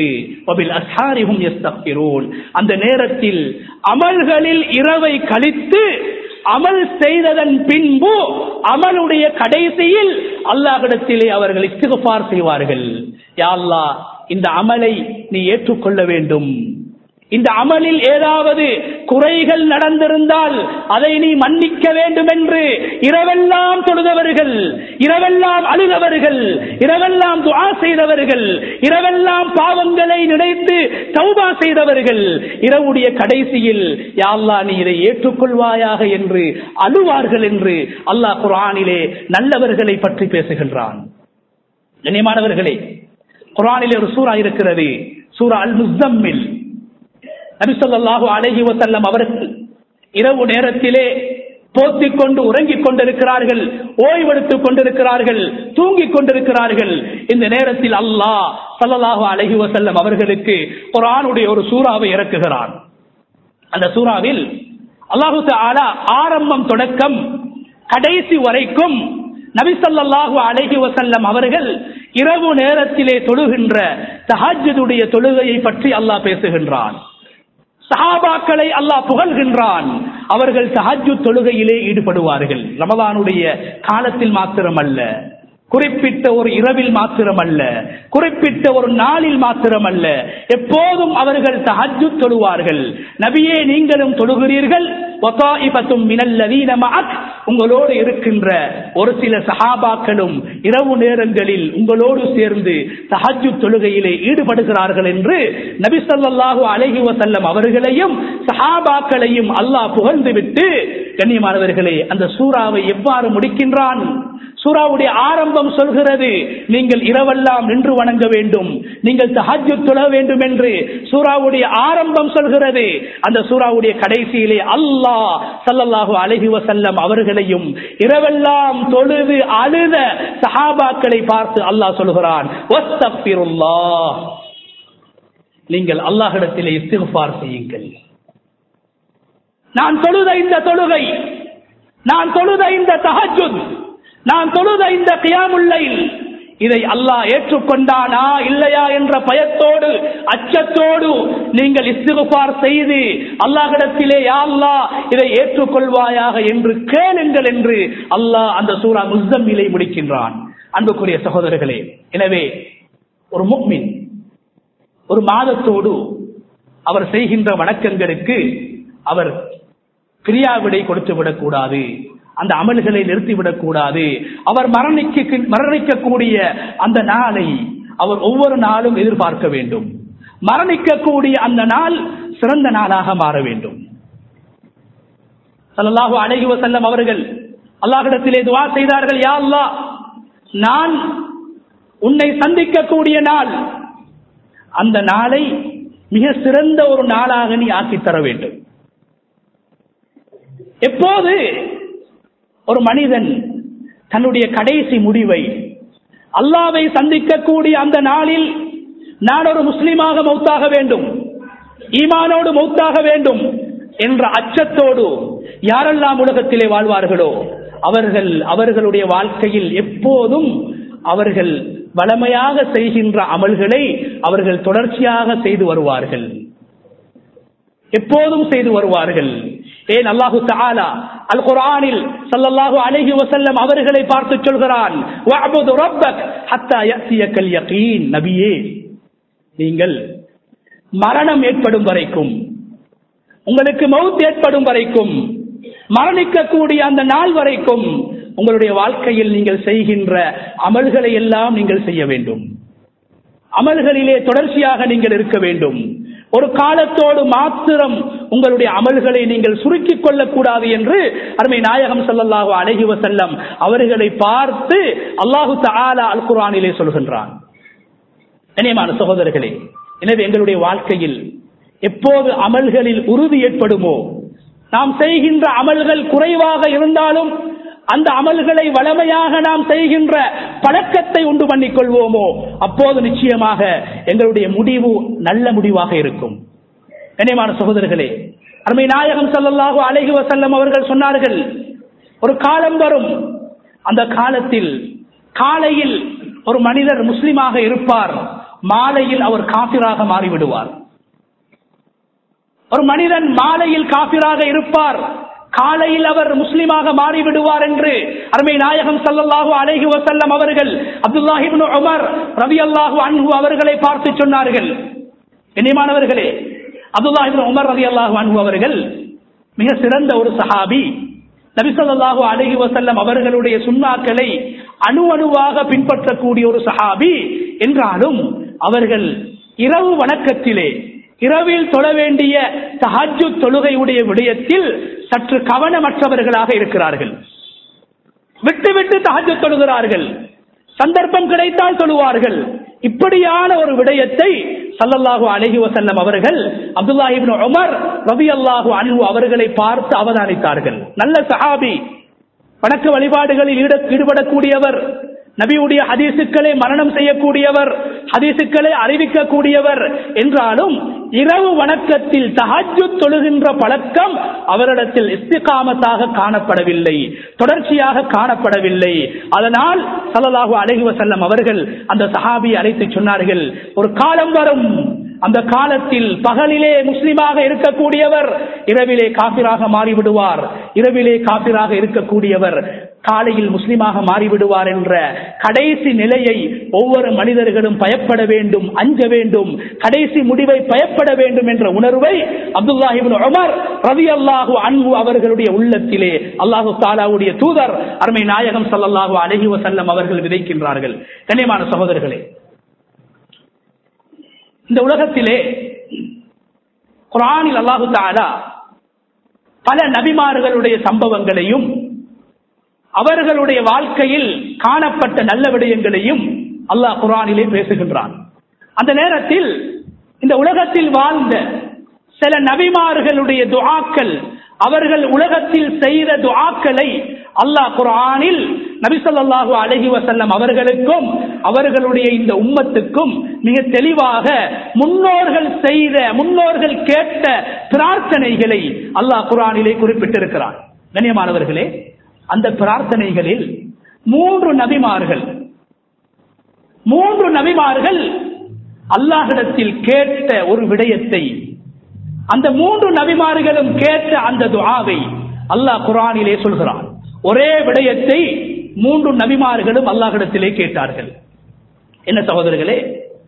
அந்த நேரத்தில் அமல்களில் இரவை கழித்து அமல் செய்ததன் பின்பு அமலுடைய கடைசியில் அல்லாஹிடத்திலே அவர்கள் இஸ்திகபார் செய்வார்கள் யா அல்லாஹ் இந்த அமலை நீ ஏற்றுக்கொள்ள வேண்டும் இந்த அமலில் ஏதாவது குறைகள் நடந்திருந்தால் அதை நீ மன்னிக்க வேண்டும் என்று இரவெல்லாம் தொழுதவர்கள் இரவெல்லாம் அழுதவர்கள் இரவெல்லாம் துஆ செய்தவர்கள் இரவெல்லாம் பாவங்களை நினைத்து தௌபா செய்தவர்கள் இரவுடைய கடைசியில் யா அல்லாஹ் நீ இதை ஏற்றுக்கொள்வாயாக என்று அழுவார்கள் என்று அல்லாஹ் குர்ஆனிலே நல்லவர்களை பற்றி பேசுகின்றான் கண்ணியமானவர்களே குர்ஆனிலே ஒரு சூரா இருக்கிறது சூரா அல் முஸ்தம்மில் நபிசல்லாஹு அழகி வசல்லம் அவர்கள் இரவு நேரத்திலே போத்திக் கொண்டு உறங்கிக் கொண்டிருக்கிறார்கள் ஓய்வெடுத்துக் கொண்டிருக்கிறார்கள் தூங்கிக் கொண்டிருக்கிறார்கள் இந்த நேரத்தில் அல்லாஹ் சல்லல்லாஹு அழகி வசல்லம் அவர்களுக்கு குரானுடைய ஒரு சூறாவை இறக்குகிறான் அந்த சூறாவில் அல்லாஹு ஆலா ஆரம்பம் தொடக்கம் கடைசி வரைக்கும் நபிசல்லாஹு அழகி வசல்லம் அவர்கள் இரவு நேரத்திலே தொழுகின்ற தஹஜுடைய தொழுகையை பற்றி அல்லாஹ் பேசுகின்றான் சஹாபாக்களை அல்லாஹ் புகழ்கின்றான் அவர்கள் தஹஜு தொழுகையிலே ஈடுபடுவார்கள் ரமதானுடைய காலத்தில் மாத்திரமல்ல குறிப்பிட்ட ஒரு இரவில் மாத்திரமல்ல குறிப்பிட்ட ஒரு நாளில் மாத்திரமல்ல எப்போதும் அவர்கள் தஹஜு தொழுவார்கள் நபியே நீங்களும் தொழுகிறீர்கள் உங்களோடு இருக்கின்ற ஒரு சில சஹாபாக்களும் இரவு நேரங்களில் உங்களோடு சேர்ந்து தஹஜு தொழுகையிலே ஈடுபடுகிறார்கள் என்று நபி சொல்லாஹு அலஹி வசல்லம் அவர்களையும் சஹாபாக்களையும் அல்லாஹ் புகழ்ந்து விட்டு கண்ணியமானவர்களே அந்த சூறாவை எவ்வாறு முடிக்கின்றான் சூறாவுடைய ஆரம்பம் சொல்கிறது நீங்கள் இரவெல்லாம் நின்று வணங்க வேண்டும் நீங்கள் தஹஜு தொழ வேண்டும் என்று சூறாவுடைய ஆரம்பம் சொல்கிறது அந்த சூறாவுடைய கடைசியிலே அல்லாஹ் சல்லல்லாஹு அலஹி வசல்லம் அவர்களையும் இரவெல்லாம் தொழுது அழுத சஹாபாக்களை பார்த்து அல்லாஹ் சொல்கிறான் நீங்கள் அல்லாஹிடத்திலே இஸ்திஃபார் செய்யுங்கள் நான் தொழுத இந்த தொழுகை நான் தொழுத இந்த தஹஜுத் நான் தொழுத இந்த கியாமுல்லைல் இதை அல்லாஹ் ஏற்றுக்கொண்டானா இல்லையா என்ற பயத்தோடு அச்சத்தோடு நீங்கள் இஸ்திகுபார் செய்து அல்லாஹிடத்திலே யா அல்லாஹ் இதை ஏற்றுக்கொள்வாயாக என்று கேளுங்கள் என்று அல்லாஹ் அந்த சூரா முஸ்தம்மிலை முடிக்கின்றான் அன்புக்குரிய சகோதரர்களே எனவே ஒரு முக்மின் ஒரு மாதத்தோடு அவர் செய்கின்ற வணக்கங்களுக்கு அவர் பிரியாவிடை கொடுத்து விடக்கூடாது அந்த அமல்களை நிறுத்திவிடக் கூடாது அவர் மரணிக்க மரணிக்கக்கூடிய அந்த நாளை அவர் ஒவ்வொரு நாளும் எதிர்பார்க்க வேண்டும் மரணிக்கக்கூடிய அந்த நாள் சிறந்த நாளாக மாற வேண்டும் சல்லல்லாஹு அலைஹி வஸல்லம் அவர்கள் அல்லாஹ்விடத்திலே துஆ செய்தார்கள் யா அல்லாஹ் நான் உன்னை சந்திக்கக்கூடிய நாள் அந்த நாளை மிக சிறந்த ஒரு நாளாக நீ ஆக்கித் தர வேண்டும் எப்போது ஒரு மனிதன் தன்னுடைய கடைசி முடிவை அல்லாவை சந்திக்கக்கூடிய அந்த நாளில் நான் ஒரு முஸ்லிமாக மௌத்தாக வேண்டும் ஈமானோடு மௌத்தாக வேண்டும் என்ற அச்சத்தோடு யாரெல்லாம் உலகத்திலே வாழ்வார்களோ அவர்கள் அவர்களுடைய வாழ்க்கையில் எப்போதும் அவர்கள் வளமையாக செய்கின்ற அமல்களை அவர்கள் தொடர்ச்சியாக செய்து வருவார்கள் எப்போதும் செய்து வருவார்கள் ஏன் அல்லாஹு தஆலா அல் குர்ஆனில் ஸல்லல்லாஹு அலைஹி வஸல்லம் அவர்களை பார்த்து சொல்கிறான் வஅபுது ரப்பக் ஹத்தா யஅதியக்கல் யகீன் நபியே நீங்கள் மரணம் ஏற்படும் வரைக்கும் உங்களுக்கு மவுத் ஏற்படும் வரைக்கும் மரணிக்கக்கூடிய அந்த நாள் வரைக்கும் உங்களுடைய வாழ்க்கையில் நீங்கள் செய்கின்ற அமல்களை எல்லாம் நீங்கள் செய்ய வேண்டும் அமல்களிலே தொடர்ச்சியாக நீங்கள் இருக்க வேண்டும் ஒரு காலத்தோடு மாத்திரம் உங்களுடைய அமல்களை நீங்கள் சுருக்கிக் கொள்ளக்கூடாது என்று அருமை நாயகம் ஸல்லல்லாஹு அலைஹி வஸல்லம் அவர்களை பார்த்து அல்லாஹு தஆலா அல் குர்ஆனிலே சொல்கின்றான் கண்ணியமான சகோதரர்களே எனவே எங்களுடைய வாழ்க்கையில் எப்போது அமல்களில் உறுதி ஏற்படுமோ நாம் செய்கின்ற அமல்கள் குறைவாக இருந்தாலும் அந்த அமல்களை வளமையாக நாம் செய்கின்ற பழக்கத்தை உண்டு பண்ணிக் கொள்வோமோ அப்போது நிச்சயமாக எங்களுடைய முடிவு நல்ல முடிவாக இருக்கும் கண்ணியமான சகோதரர்களே அருமை நாயகம் ஸல்லல்லாஹு அலைஹி வஸல்லம் அவர்கள் சொன்னார்கள் ஒரு காலம் வரும் அந்த காலத்தில் காலையில் ஒரு மனிதர் முஸ்லிமாக இருப்பார் மாலையில் அவர் காபிராக மாறிவிடுவார் ஒரு மனிதன் மாலையில் காபிராக இருப்பார் காலையில் அவர் முஸ்லிமாக மாறிவிடுவார் என்று அருமை நாயகம் ஸல்லல்லாஹு அலைஹி வஸல்லம் அவர்கள் அப்துல்லாஹி இப்னு உமர் ரலியல்லாஹு அன்ஹு அவர்களை பார்த்து சொன்னார்கள் கண்ணியமானவர்களே அப்துல்லாஹி இப்னு உமர் ரலியல்லாஹு அன்ஹு அவர்கள் மிக சிறந்த ஒரு சஹாபி நபி ஸல்லல்லாஹு அலைஹி வஸல்லம் அவர்களுடைய சுன்னாக்களை அணு அணுவாக பின்பற்றக்கூடிய ஒரு சஹாபி என்றாலும் அவர்கள் இரவு வணக்கத்திலே இரவில் தொழ வேண்டிய தஹஜ்ஜு தொழுகையுடைய விடயத்தில் சற்று கவனமற்றவர்களாக இருக்கிறார்கள் விட்டு விட்டு தஹஜ்ஜு தொழுகிறார்கள் சந்தர்ப்பம் கிடைத்தால் தொழுவார்கள் இப்படியான ஒரு விடயத்தை சல்லல்லாஹு அலைஹி வசல்லம் அவர்கள் அப்துல்லாஹி இப்னு உமர் ரலியல்லாஹு அன்ஹு அவர்களை பார்த்து அவதானித்தார்கள் நல்ல சஹாபி வணக்க வழிபாடுகளில் ஈட- ஈடுபடக்கூடியவர் நபியுடைய ஹதீசுக்களை மரணம் செய்யக்கூடியவர் ஹதீசுக்களை அறிவிக்கக்கூடியவர் என்றாலும் இரவு வணக்கத்தில் தஹஜ்ஜு தொழுகின்ற பழக்கம் அவரிடத்தில் இஸ்திகாமத்தாக காணப்படவில்லை தொடர்ச்சியாக காணப்படவில்லை அதனால் ஸல்லல்லாஹு அலைஹி வஸல்லம் அவர்கள் அந்த சஹாபியை அழைத்து சொன்னார்கள் ஒரு காலம் வரும் அந்த காலத்தில் பகலிலே முஸ்லிமாக இருக்கக்கூடியவர் இரவிலே காபிராக மாறிவிடுவார் இரவிலே காபிராக இருக்கக்கூடியவர் காலையில் முஸ்லிமாக மாறிவிடுவார் என்ற கடைசி நிலையை ஒவ்வொரு மனிதர்களும் பயப்பட வேண்டும் அஞ்ச வேண்டும் கடைசி முடிவை பயப்பட வேண்டும் என்ற உணர்வை அப்துல்லாஹிபின் உமர் ரவி அல்லாஹு அன்பு அவர்களுடைய உள்ளத்திலே அல்லாஹு தாலாவுடைய தூதர் அருமை நாயகம் ஸல்லல்லாஹு அலைஹி வஸல்லம் அவர்கள் விதைக்கின்றார்கள் கண்ணியமான சகோதரர்களே இந்த உலகத்திலே குரானில் அல்லாஹு தாலா பல நபிமார்களுடைய சம்பவங்களையும் அவர்களுடைய வாழ்க்கையில் காணப்பட்ட நல்ல விடயங்களையும் அல்லாஹ் குரானிலே பேசுகின்றான் அந்த நேரத்தில் இந்த உலகத்தில் வாழ்ந்த சில நபிமார்களுடைய துஆக்கள் அவர்கள் உலகத்தில் செய்த துஆக்களை அல்லாஹ் குர்ஆனில் நபி ஸல்லல்லாஹு அலைஹி வஸல்லம் அவர்களுக்கும் அவர்களுடைய இந்த உம்மத்துக்கும் மிக தெளிவாக முன்னோர்கள் செய்த முன்னோர்கள் கேட்ட பிரார்த்தனைகளை அல்லாஹ் குர்ஆனிலே குறிப்பிட்டிருக்கிறார் கண்ணியமானவர்களே அந்த பிரார்த்தனைகளில் மூன்று நபிமார்கள் மூன்று நபிமார்கள் அல்லாஹிடத்தில் கேட்ட ஒரு விடயத்தை அந்த மூன்று நபிமார்களும் கேட்ட அந்த துஆவை அல்லாஹ் குர்ஆனிலே சொல்கிறான் ஒரே விடயத்தை மூன்று நபிமார்களும் அல்லாஹிடத்திலே கேட்டார்கள் என்ன சகோதரர்களே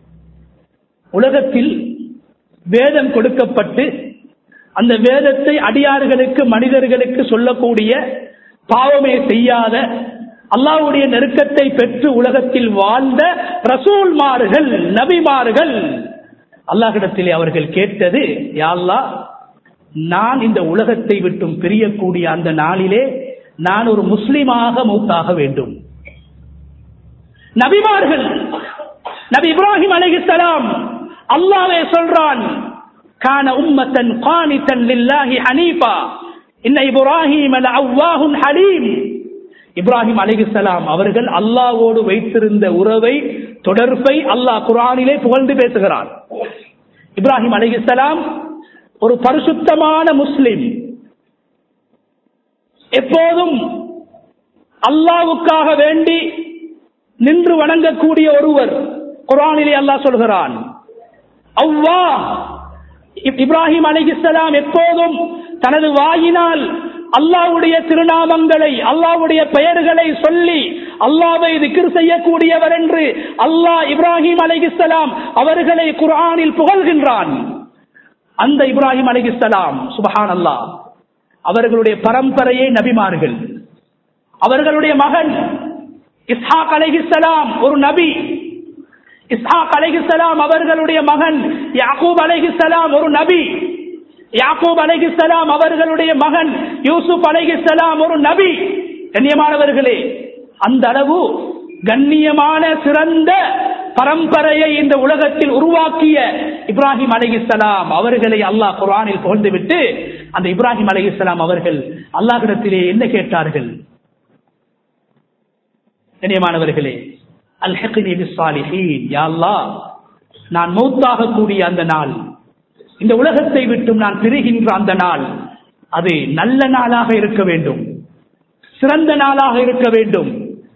உலகத்தில் வேதம் கொடுக்கப்பட்டு அந்த வேதத்தை அடியார்களுக்கு மனிதர்களுக்கு சொல்லக்கூடிய பாவமே செய்யாத அல்லாவுடைய நெருக்கத்தை பெற்று உலகத்தில் வாழ்ந்த ரசூல்மார்கள் நபிமார்கள் அல்லாஹிடத்திலே அவர்கள் கேட்டது யாழ்லா நான் இந்த உலகத்தை விட்டும் பிரியக்கூடிய அந்த நாளிலே நான் ஒரு முஸ்லிமாக மௌத்தாக வேண்டும் நபிமார்கள் நபி இப்ராஹிம் அலைஹிஸ்ஸலாம் அல்லாஹ்வே சொல்றான் கான உம்மத்தன் கானித்தன் லில்லாஹி ஹனீஃபா இன்ன இப்ராஹிம் லஅவ்வாஹுன் ஹலீம் இப்ராஹிம் அலைஹிஸ்ஸலாம் அவர்கள் அல்லாஹ்வோடு வைத்திருந்த உறவை தொடர்பை அல்லாஹ் குர்ஆனிலே புகழ்ந்து பேசுகிறான் இப்ராஹிம் அலைஹிஸ்ஸலாம் ஒரு பரிசுத்தமான முஸ்லிம் எப்போதும் அல்லாவுக்காக வேண்டி நின்று வணங்கக்கூடிய ஒருவர் குரானிலே அல்லாஹ் சொல்கிறான் அவ்வா இப்ராஹிம் அலிகிஸ்லாம் எப்போதும் தனது வாயினால் அல்லாவுடைய திருநாமங்களை அல்லாவுடைய பெயர்களை சொல்லி அல்லாவை திக்ர் செய்யக்கூடியவர் என்று அல்லாஹ் இப்ராஹிம் அலிகிஸ்லாம் அவர்களை குரானில் புகழ்கின்றான் அந்த இப்ராஹிம் அலிகிஸ்லாம் சுபஹான் அல்லாஹ் அவர்களுடைய பரம்பரையே நபிமார்கள் அவர்களுடைய மகன் இஸ்ஹாக் அலைஹிஸ்ஸலாம் ஒரு நபி இஸ்ஹாக் அலைஹிஸ்ஸலாம் அவர்களுடைய மகன் யாக்கூப் அலைஹிஸ்ஸலாம் ஒரு நபி யாக்கூப் அலைஹிஸ்ஸலாம் அவர்களுடைய மகன் யூசுப் அலைஹிஸ்ஸலாம் ஒரு நபி கண்ணியமானவர்களே அந்த அளவு கண்ணியமான சிறந்த பரம்பரையை இந்த உலகத்தில் உருவாக்கிய இப்ராஹிம் அலைஹிஸ்ஸலாம் அவர்களை அல்லாஹ் குர்ஆனில் புகழ்ந்துவிட்டு அந்த இப்ராஹிம் அலைஹிஸ்ஸலாம் அவர்கள் அல்லாஹ்விடத்திலே என்ன கேட்டார்கள் கண்ணியமானவர்களே அல்ஹக்னி பிஸ்ஸாலிஹீன் யா அல்லாஹ் நான் மௌத்தாக கூடிய அந்த நாள் இந்த உலகத்தை விட்டும் நான் பிரிகின்ற அந்த நாள் அது நல்ல நாளாக இருக்க வேண்டும் சிறந்த நாளாக இருக்க வேண்டும்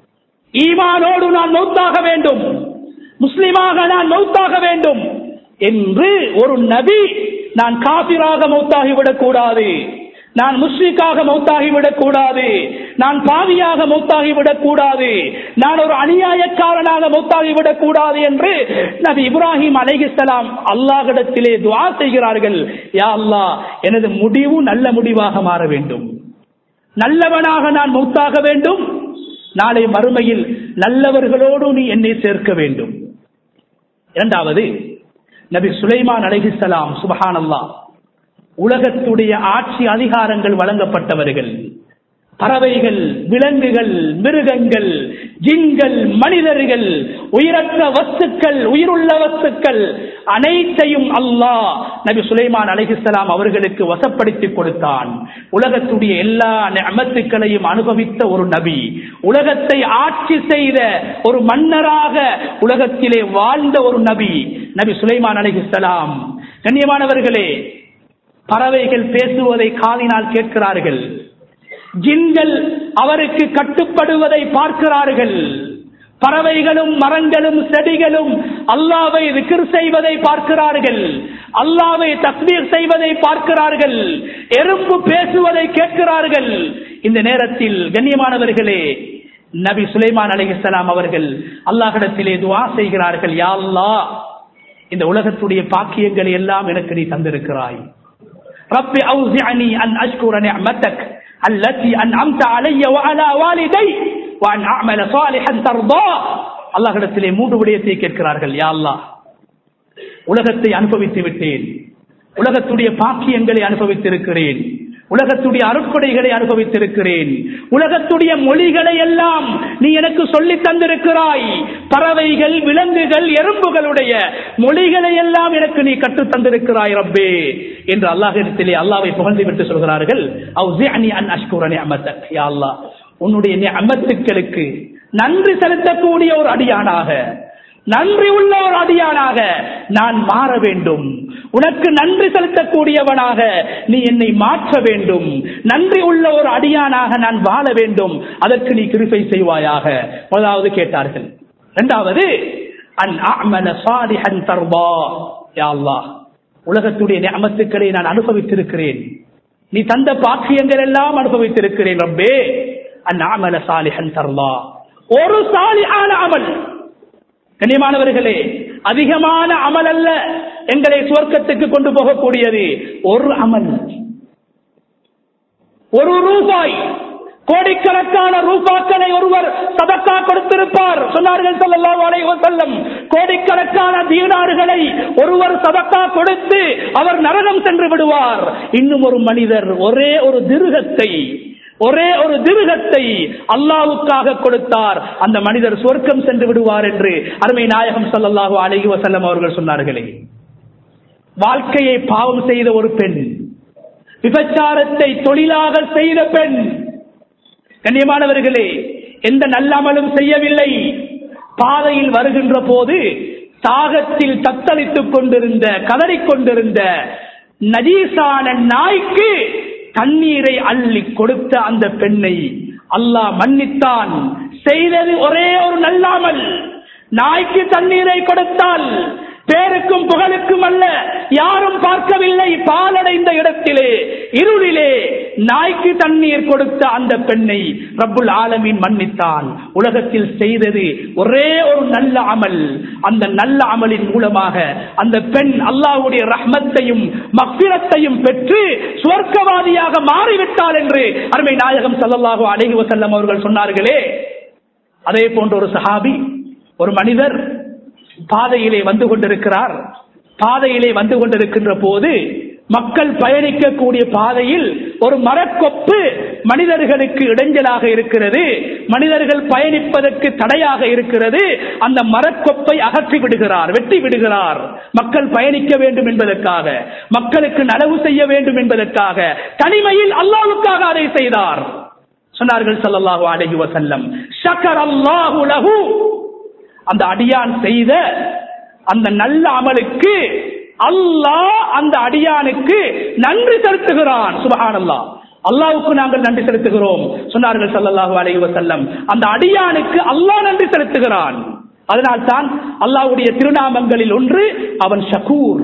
ஈமானோடு நான் மௌத்தாக வேண்டும் முஸ்லிமாக நான் மௌத்தாக வேண்டும் என்று ஒரு நபி நான் காபிராக மௌத்தாகிவிடக் கூடாது நான் முஸ்லிக்காக மௌத்தாகிவிடக் கூடாது நான் பாவியாக மௌத்தாகிவிடக் கூடாது நான் ஒரு அநியாயக்காரனாக மௌத்தாகிவிடக் கூடாது என்று நபி இப்ராஹிம் அலைஹிஸ்ஸலாம் அல்லாஹ்விடத்திலே துஆ செய்கிறார்கள் யா அல்லாஹ் எனது முடிவு நல்ல முடிவாக மாற வேண்டும் நல்லவனாக நான் மௌத்தாக வேண்டும் நாளை மறுமையில் நல்லவர்களோடு நீ என்னை சேர்க்க வேண்டும் இரண்டாவது நபி சுலைமான் அலைஹிஸ்ஸலாம் சுபஹானல்லாஹ் உலகத்துடைய ஆட்சி அதிகாரங்கள் வழங்கப்பட்டவர்கள் பறவைகள் விலங்குகள் மிருகங்கள் ஜின்கள் மனிதர்கள் உயிரற்ற வஸ்துக்கள் உயிருள்ள வஸ்துக்கள் அனைத்தையும் அல்லாஹ் நபி சுலைமான் அலைஹிஸ்ஸலாம் அவர்களுக்கு வசப்படுத்தி கொடுத்தான் உலகத்துடைய எல்லா அமத்துக்களையும் அனுபவித்த ஒரு நபி உலகத்தை ஆட்சி செய்த ஒரு மன்னராக உலகத்திலே வாழ்ந்த ஒரு நபி நபி சுலைமான் அலைஹிஸ்ஸலாம் கண்ணியமானவர்களே பறவைகள் பேசுவதை காதினால் கேட்கிறார்கள் ஜின்கள் அவருக்கு கட்டுப்படுவதை பார்க்கிறார்கள் பறவைகளும் மரங்களும் செடிகளும் அல்லாவை விக்கிர் செய்வதை பார்க்கிறார்கள் அல்லாவை தஸ்மீர் செய்வதை பார்க்கிறார்கள் எறும்பு பேசுவதை கேட்கிறார்கள் இந்த நேரத்தில் கண்ணியமானவர்களே நபி சுலைமான் அலிஹலாம் அவர்கள் அல்லாஹிடத்திலே துவா செய்கிறார்கள் யா அல்லாஹ் இந்த உலகத்துடைய பாக்கியங்களை எல்லாம் எனக்கு நீ தந்திருக்கிறாய் رب أوزعني أن أشكر نعمتك التي أنعمت علي وعلى والدي وأن أعمل صالحا ترضاه அல்லாஹ் இடத்திலே மூன்று விடயத்தை கேட்கிறார்கள் யா அல்லாஹ் உலகத்தை அனுபவித்து விட்டேன் உலகத்துடைய பாக்கியங்களை அனுபவித்திருக்கிறேன் உலகத்துடைய அருட்கொடைகளை அனுபவித்திருக்கிறேன் உலகத்துடைய மொழிகளை எல்லாம் நீ எனக்கு சொல்லி தந்திருக்கிறாய் பறவைகள் விலங்குகள் எறும்புகளுடைய மொழிகளை எல்லாம் எனக்கு நீ கற்று தந்திருக்கிறாய் ரப்பே என்று அல்லாஹிடத்திலே அல்லாவை புகழ்ந்து விட்டு சொல்கிறார்கள் உன்னுடைய அமத்துக்களுக்கு நன்றி செலுத்தக்கூடிய ஒரு அடியானாக நன்றி உள்ள ஒரு அடியானாக நான் மாற வேண்டும் உனக்கு நன்றி செலுத்தக்கூடியவனாக நீ என்னை மாற்ற வேண்டும் நன்றி உள்ள ஒரு அடியானாக நான் வாழ வேண்டும் அதற்கு நீ கிருப்பை செய்வாயாக முதலாவது கேட்டார்கள் இரண்டாவது அன் அமல சாலிஹன் தர்பா யா அல்லாஹ் உலகத்துடைய நியமத்துக்களை நான் அனுபவித்திருக்கிறேன் நீ தந்த பாக்கியங்கள் எல்லாம் அனுபவித்திருக்கிறேன் ரப்பே அன் அமல சாலிஹன் தர்பா ஒரு சாலிஹான அமல் கண்ணியமானவர்களே அதிகமான அமல் அல்ல எங்களை சுவர்க்கத்துக்கு கொண்டு போகக்கூடியது ஒரு அமல் ஒரு ரூபாய் கோடிக்கணக்கான ரூபாக்களை ஒருவர் சதக்கா கொடுத்திருப்பார் சொன்னார்கள் ஸல்லல்லாஹு அலைஹி வஸல்லம் கோடிக்கணக்கான தீனார்களை ஒருவர் சதக்கா கொடுத்து அவர் நரகம் சென்று விடுவார் இன்னும் ஒரு மனிதர் ஒரே ஒரு திருகத்தை ஒரே ஒரு திருகத்தை அல்லாவுக்காக கொடுத்தார் அந்த மனிதர் சொர்க்கம் சென்று விடுவார் என்று அருமை நாயகம் ஸல்லல்லாஹு அலைஹி வஸல்லம் அவர்கள் சொன்னார்களே வாழ்க்கையை பாவம் செய்த ஒரு பெண் விபச்சாரத்தை தொழிலாக செய்த பெண் கண்ணியமானவர்களே எந்த நல்லமலும் செய்யவில்லை பாதையில் வருகின்ற போது தாகத்தில் தத்தளித்துக் கொண்டிருந்த கதறிக் கொண்டிருந்த நஜீசான நாய்க்கு தண்ணீரை அள்ளி கொடுத்த அந்த பெண்ணை அல்லாஹ் மன்னித்தான் செய்தது ஒரே ஒரு நல்லாமல் நாய்க்கு தண்ணீரை கொடுத்தால் பேருக்கும் புகழுக்கும் அல்ல யாரும் பார்க்கவில்லை பாலடைந்த இடத்திலே இருளிலே நாய்க்கு தண்ணீர் கொடுத்த அந்த பெண்ணை ரப்புல் ஆலமீன் மன்னித்தான் உலகத்தில் செய்தது ஒரே ஒரு நல்ல அமல் அந்த நல்ல அமலின் மூலமாக அந்த பெண் அல்லாஹ்வுடைய ரஹ்மத்தையும் மக்பிரத்தையும் பெற்று சுவர்க்கவாதியாக மாறிவிட்டாள் என்று அருமை நாயகம் ஸல்லல்லாஹு அலைஹி வஸல்லம் அவர்கள் சொன்னார்களே அதே போன்ற ஒரு சஹாபி ஒரு மனிதர் பாதையிலே வந்து கொண்டிருக்கிறார் பாதையிலே வந்து கொண்டிருக்கின்ற போது மக்கள் பயணிக்கக்கூடிய பாதையில் ஒரு மரக்கொப்பு மனிதர்களுக்கு இடைஞ்சலாக இருக்கிறது மனிதர்கள் பயணிப்பதற்கு தடையாக இருக்கிறது அந்த மரக்கொப்பை அகற்றி விடுகிறார் வெட்டி விடுகிறார் மக்கள் பயணிக்க வேண்டும் என்பதற்காக மக்களுக்கு நனவு செய்ய வேண்டும் என்பதற்காக தனிமையில் அல்லாவுக்காக அதை செய்தார் சொன்னார்கள் ஸல்லல்லாஹு அலைஹி வஸல்லம் ஷக்கர் அல்லாஹு லஹு அந்த அடியான் செய்த அந்த நல்ல அமலுக்கு அல்லாஹ் அந்த அடியானுக்கு நன்றி செலுத்துகிறான் சுபஹான் அல்லாஹ் அல்லாவுக்கு நாங்கள் நன்றி செலுத்துகிறோம் சொன்னார்கள் ஸல்லல்லாஹு அலைஹி வஸல்லம் அந்த அடியானுக்கு அல்லாஹ் நன்றி செலுத்துகிறான் அதனால் தான் அல்லாஹ்வுடைய திருநாமங்களில் ஒன்று அவன் ஷகூர்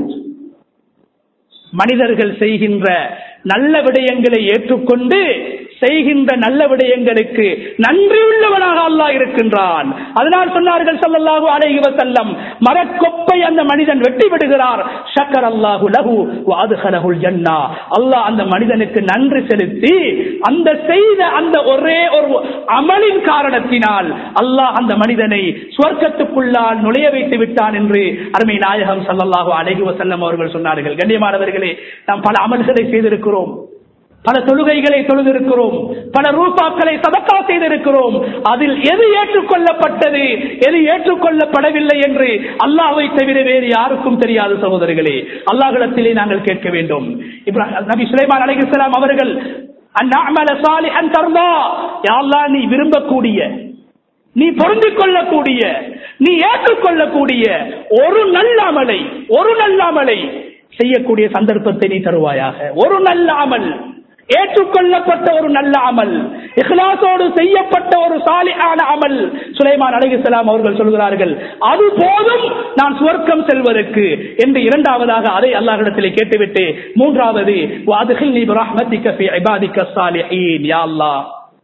மனிதர்கள் செய்கின்ற நல்ல விடயங்களை ஏற்றுக்கொண்டு செய்கின்ற நல்ல விடயங்களுக்கு நன்றியுள்ளவனாக அல்லாஹ் இருக்கின்றான் அதனால் சொன்னார்கள் ஸல்லல்லாஹு அலைஹி வஸல்லம் மரக்கொப்பை அந்த மனிதன் வெட்டி விடுகிறார் ஷக்கர் அல்லாஹு லஹு வஅத்ஹலஹுல் ஜன்னah அல்லாஹ் அந்த மனிதனுக்கு நன்றி செலுத்தி அந்த செய்த அந்த ஒரே ஒரு அமலின் காரணத்தினால் அல்லாஹ் அந்த மனிதனை சுவர்க்கத்துக்குள்ளால் நுழைய வைத்து விட்டான் என்று அருமை நாயகம் ஸல்லல்லாஹு அலைஹி வஸல்லம் அவர்கள் சொன்னார்கள் கண்ணியமானவர்களே நாம் பல அமல்களை செய்திருக்கிறோம் பல தொழுகைகளை தொழுதிருக்கிறோம் பல ரூபாக்களை சதக்கா செய்திருக்கிறோம் அதில் எது ஏற்றுக்கொள்ளப்பட்டது எது ஏற்றுக்கொள்ளப்படவில்லை என்று அல்லாஹ்வை தவிர வேறு யாருக்கும் தெரியாது சகோதரர்களே அல்லாஹிடத்திலே நாங்கள் கேட்க வேண்டும் இப்ராஹிம் நபி சுலைமான் அலைஹிஸ்ஸலாம் அவர்கள் அந்நாமல சாலிஹன் தர்மா யா அல்லாஹ் நீ விரும்பக்கூடிய நீ பொருந்திக் கொள்ளக்கூடிய நீ ஏற்றுக்கொள்ளக்கூடிய ஒரு நல்ல அமலை ஒரு நல்ல அமலை செய்யக்கூடிய சந்தர்ப்பத்தை நீ தருவாயாக ஒரு நல்ல அமல் ஏற்றுக்கொள்ளப்பட்ட ஒரு நல்ல அமல் இஹ்லாசோடு செய்யப்பட்ட ஒரு சாலிஹான அமல் சுலைமான் அலைஹிஸ்ஸலாம் அவர்கள் சொல்கிறார்கள் அது போதும் நான் சுவர்க்கம் செல்வதற்கு என்று இரண்டாவதாக அதை அல்லாஹ்விடத்திலே கேட்டுவிட்டு மூன்றாவது வாதுகில் பிரஹ்மத்திக ஃபி இபாதிக ஸாலிஹீன் யா அல்லாஹ்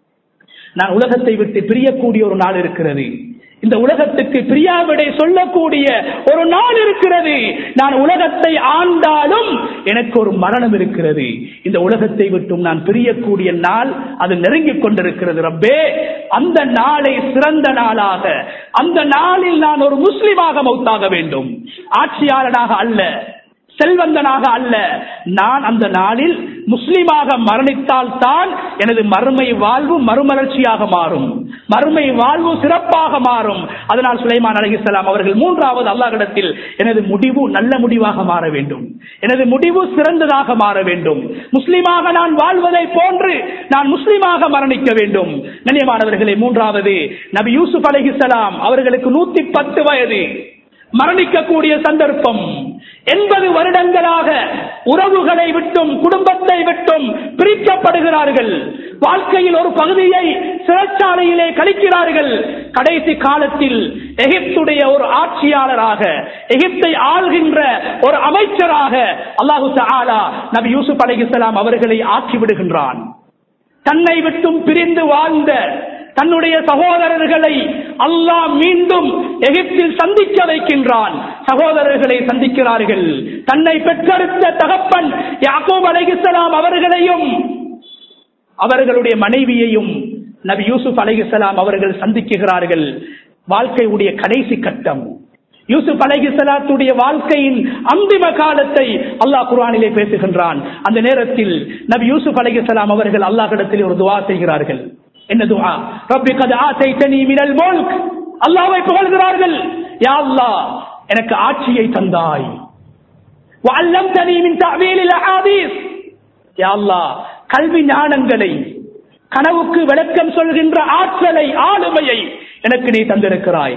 நான் உலகத்தை விட்டு பிரியக்கூடிய ஒரு நாள் இருக்கிறது இந்த உலகத்துக்கு பிரியாவிடை சொல்லக்கூடிய ஒரு நாள் இருக்கிறது நான் உலகத்தை ஆண்டாலும் எனக்கு ஒரு மரணம் இருக்கிறது இந்த உலகத்தை விட்டும் நான் பிரியக்கூடிய நாள் அது நெருங்கிக் கொண்டிருக்கிறது ரப்பே அந்த நாளை சிறந்த நாளாக அந்த நாளில் நான் ஒரு முஸ்லிமாக மௌத்தாக வேண்டும் ஆட்சியாளனாக அல்ல செல்வந்தனாக அல்ல நான் அந்த நாளில் முஸ்லிமாக மரணித்தால் தான் எனது மறுமை வாழ்வு மறுமலர்ச்சியாக மாறும் மறுமை வாழ்வு சிறப்பாக மாறும் அதனால் சுலைமான் அலஹிஸ்லாம் அவர்கள் மூன்றாவது அல்லாஹிடத்தில் எனது முடிவு நல்ல முடிவாக மாற வேண்டும் எனது முடிவு சிறந்ததாக மாற வேண்டும் முஸ்லிமாக நான் வாழ்வதை போன்று நான் முஸ்லிமாக மரணிக்க வேண்டும் கண்ணியமானவர்களே மூன்றாவது நபி யூசுப் அலஹிஸ்லாம் அவர்களுக்கு நூத்தி பத்து வயது மரணிக்கக்கூடிய சந்தர்ப்பம் எண்பது வருடங்களாக உறவுகளை விட்டும் குடும்பத்தை விட்டும் பிரிக்கப்படுகிறார்கள் வாழ்க்கையில் ஒரு பகுதியை சிறைச்சாலையிலே கழிக்கிறார்கள் கடைசி காலத்தில் எகிப்துடைய ஒரு ஆட்சியாளராக எகிப்தை ஆள்கின்ற ஒரு அமைச்சராக அல்லாஹு ஆலா நபி யூசுப் அலைஹிஸ்ஸலாம் அவர்களை ஆக்கி விடுகின்றான் தன்னை விட்டும் பிரிந்து வாழ்ந்த தன்னுடைய சகோதரர்களை அல்லாஹ் மீண்டும் எகிப்தில் சந்திக்க வைக்கின்றான் சகோதரர்களை சந்திக்கிறார்கள் தன்னை பெற்றெடுத்த தகப்பன் யாக்கூப் அலைஹிஸ்ஸலாம் அவர்களையும் அவர்களுடைய மனைவியையும் நபி யூசுப் அலைஹிஸ்ஸலாம் அவர்கள் சந்திக்குகிறார்கள் வாழ்க்கையுடைய கடைசி கட்டம் யூசுப் அலைஹிஸ்ஸலாத்துடைய வாழ்க்கையின் அந்திம காலத்தை அல்லாஹ் குர்ஆனிலே பேசுகின்றான் அந்த நேரத்தில் நபி யூசுப் அலைஹிஸ்ஸலாம் அவர்கள் அல்லாஹ்விடத்தில் ஒரு துஆ செய்கிறார்கள் என்ன துஆ ரப்பி கத் ஆதைதனி மினல் முல்க் அல்லாஹ்வை புகழ்கிறார்கள் யா அல்லாஹ் எனக்கு ஆட்சியை தந்தாய் வஅல்லம்தனி மின் தஅவீலில் அஹாதீஸ் யா அல்லாஹ் கல்வி ஞானங்களை கனவுக்கு விளக்கம் சொல்கின்ற ஆற்றலை ஆளுமையை எனக்கு நீ தந்திருக்கிறாய்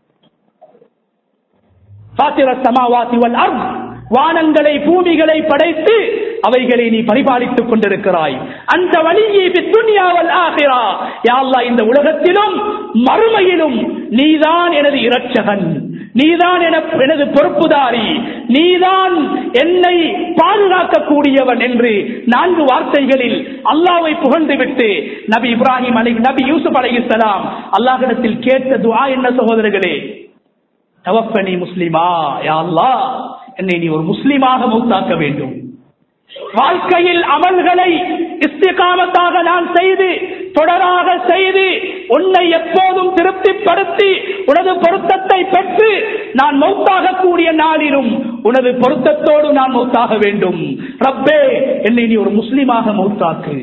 ஃபாத்திர ஸமாவாதி வல் அர்த் வானங்களை பூமிகளை படைத்து அவைகளை நீ பரிபாலித்துக் கொண்டிருக்கிறாய் அந்த வழியை துன்யாவல் ஆகிறா யா அல்லாஹ் இந்த உலகத்திலும் மறுமையிலும் நீதான் எனது இரட்சகன் நீதான் என- எனது பொறுப்புதாரி நீதான் என்னை பாதுகாக்கக்கூடியவன் என்று நான்கு வார்த்தைகளில் அல்லாவை புகழ்ந்துவிட்டு நபி இப்ராஹிம் அலை நபி யூசுப் அலைஹிஸ்ஸலாம் அல்லாஹ்விடத்தில் கேட்ட துஆ என்ன சகோதரர்களே தவப்பனி முஸ்லிமா யா அல்லாஹ் என்னை நீ ஒரு முஸ்லிமாக மௌத்தாக்க வேண்டும் வாழ்க்கையில் அமல்களை இஸ்திகாமத்தாக நான் செய்து தொடராக செய்து உன்னை எப்போதும் திருப்திப்படுத்தி உனது பொருத்தத்தை பெற்று நான் மௌத்தாக கூடிய நாளிலும் உனது பொருத்தத்தோடு நான் மௌத்தாக வேண்டும் ரப்பே என்னை நீ ஒரு முஸ்லிமாக மௌத்தாக்கு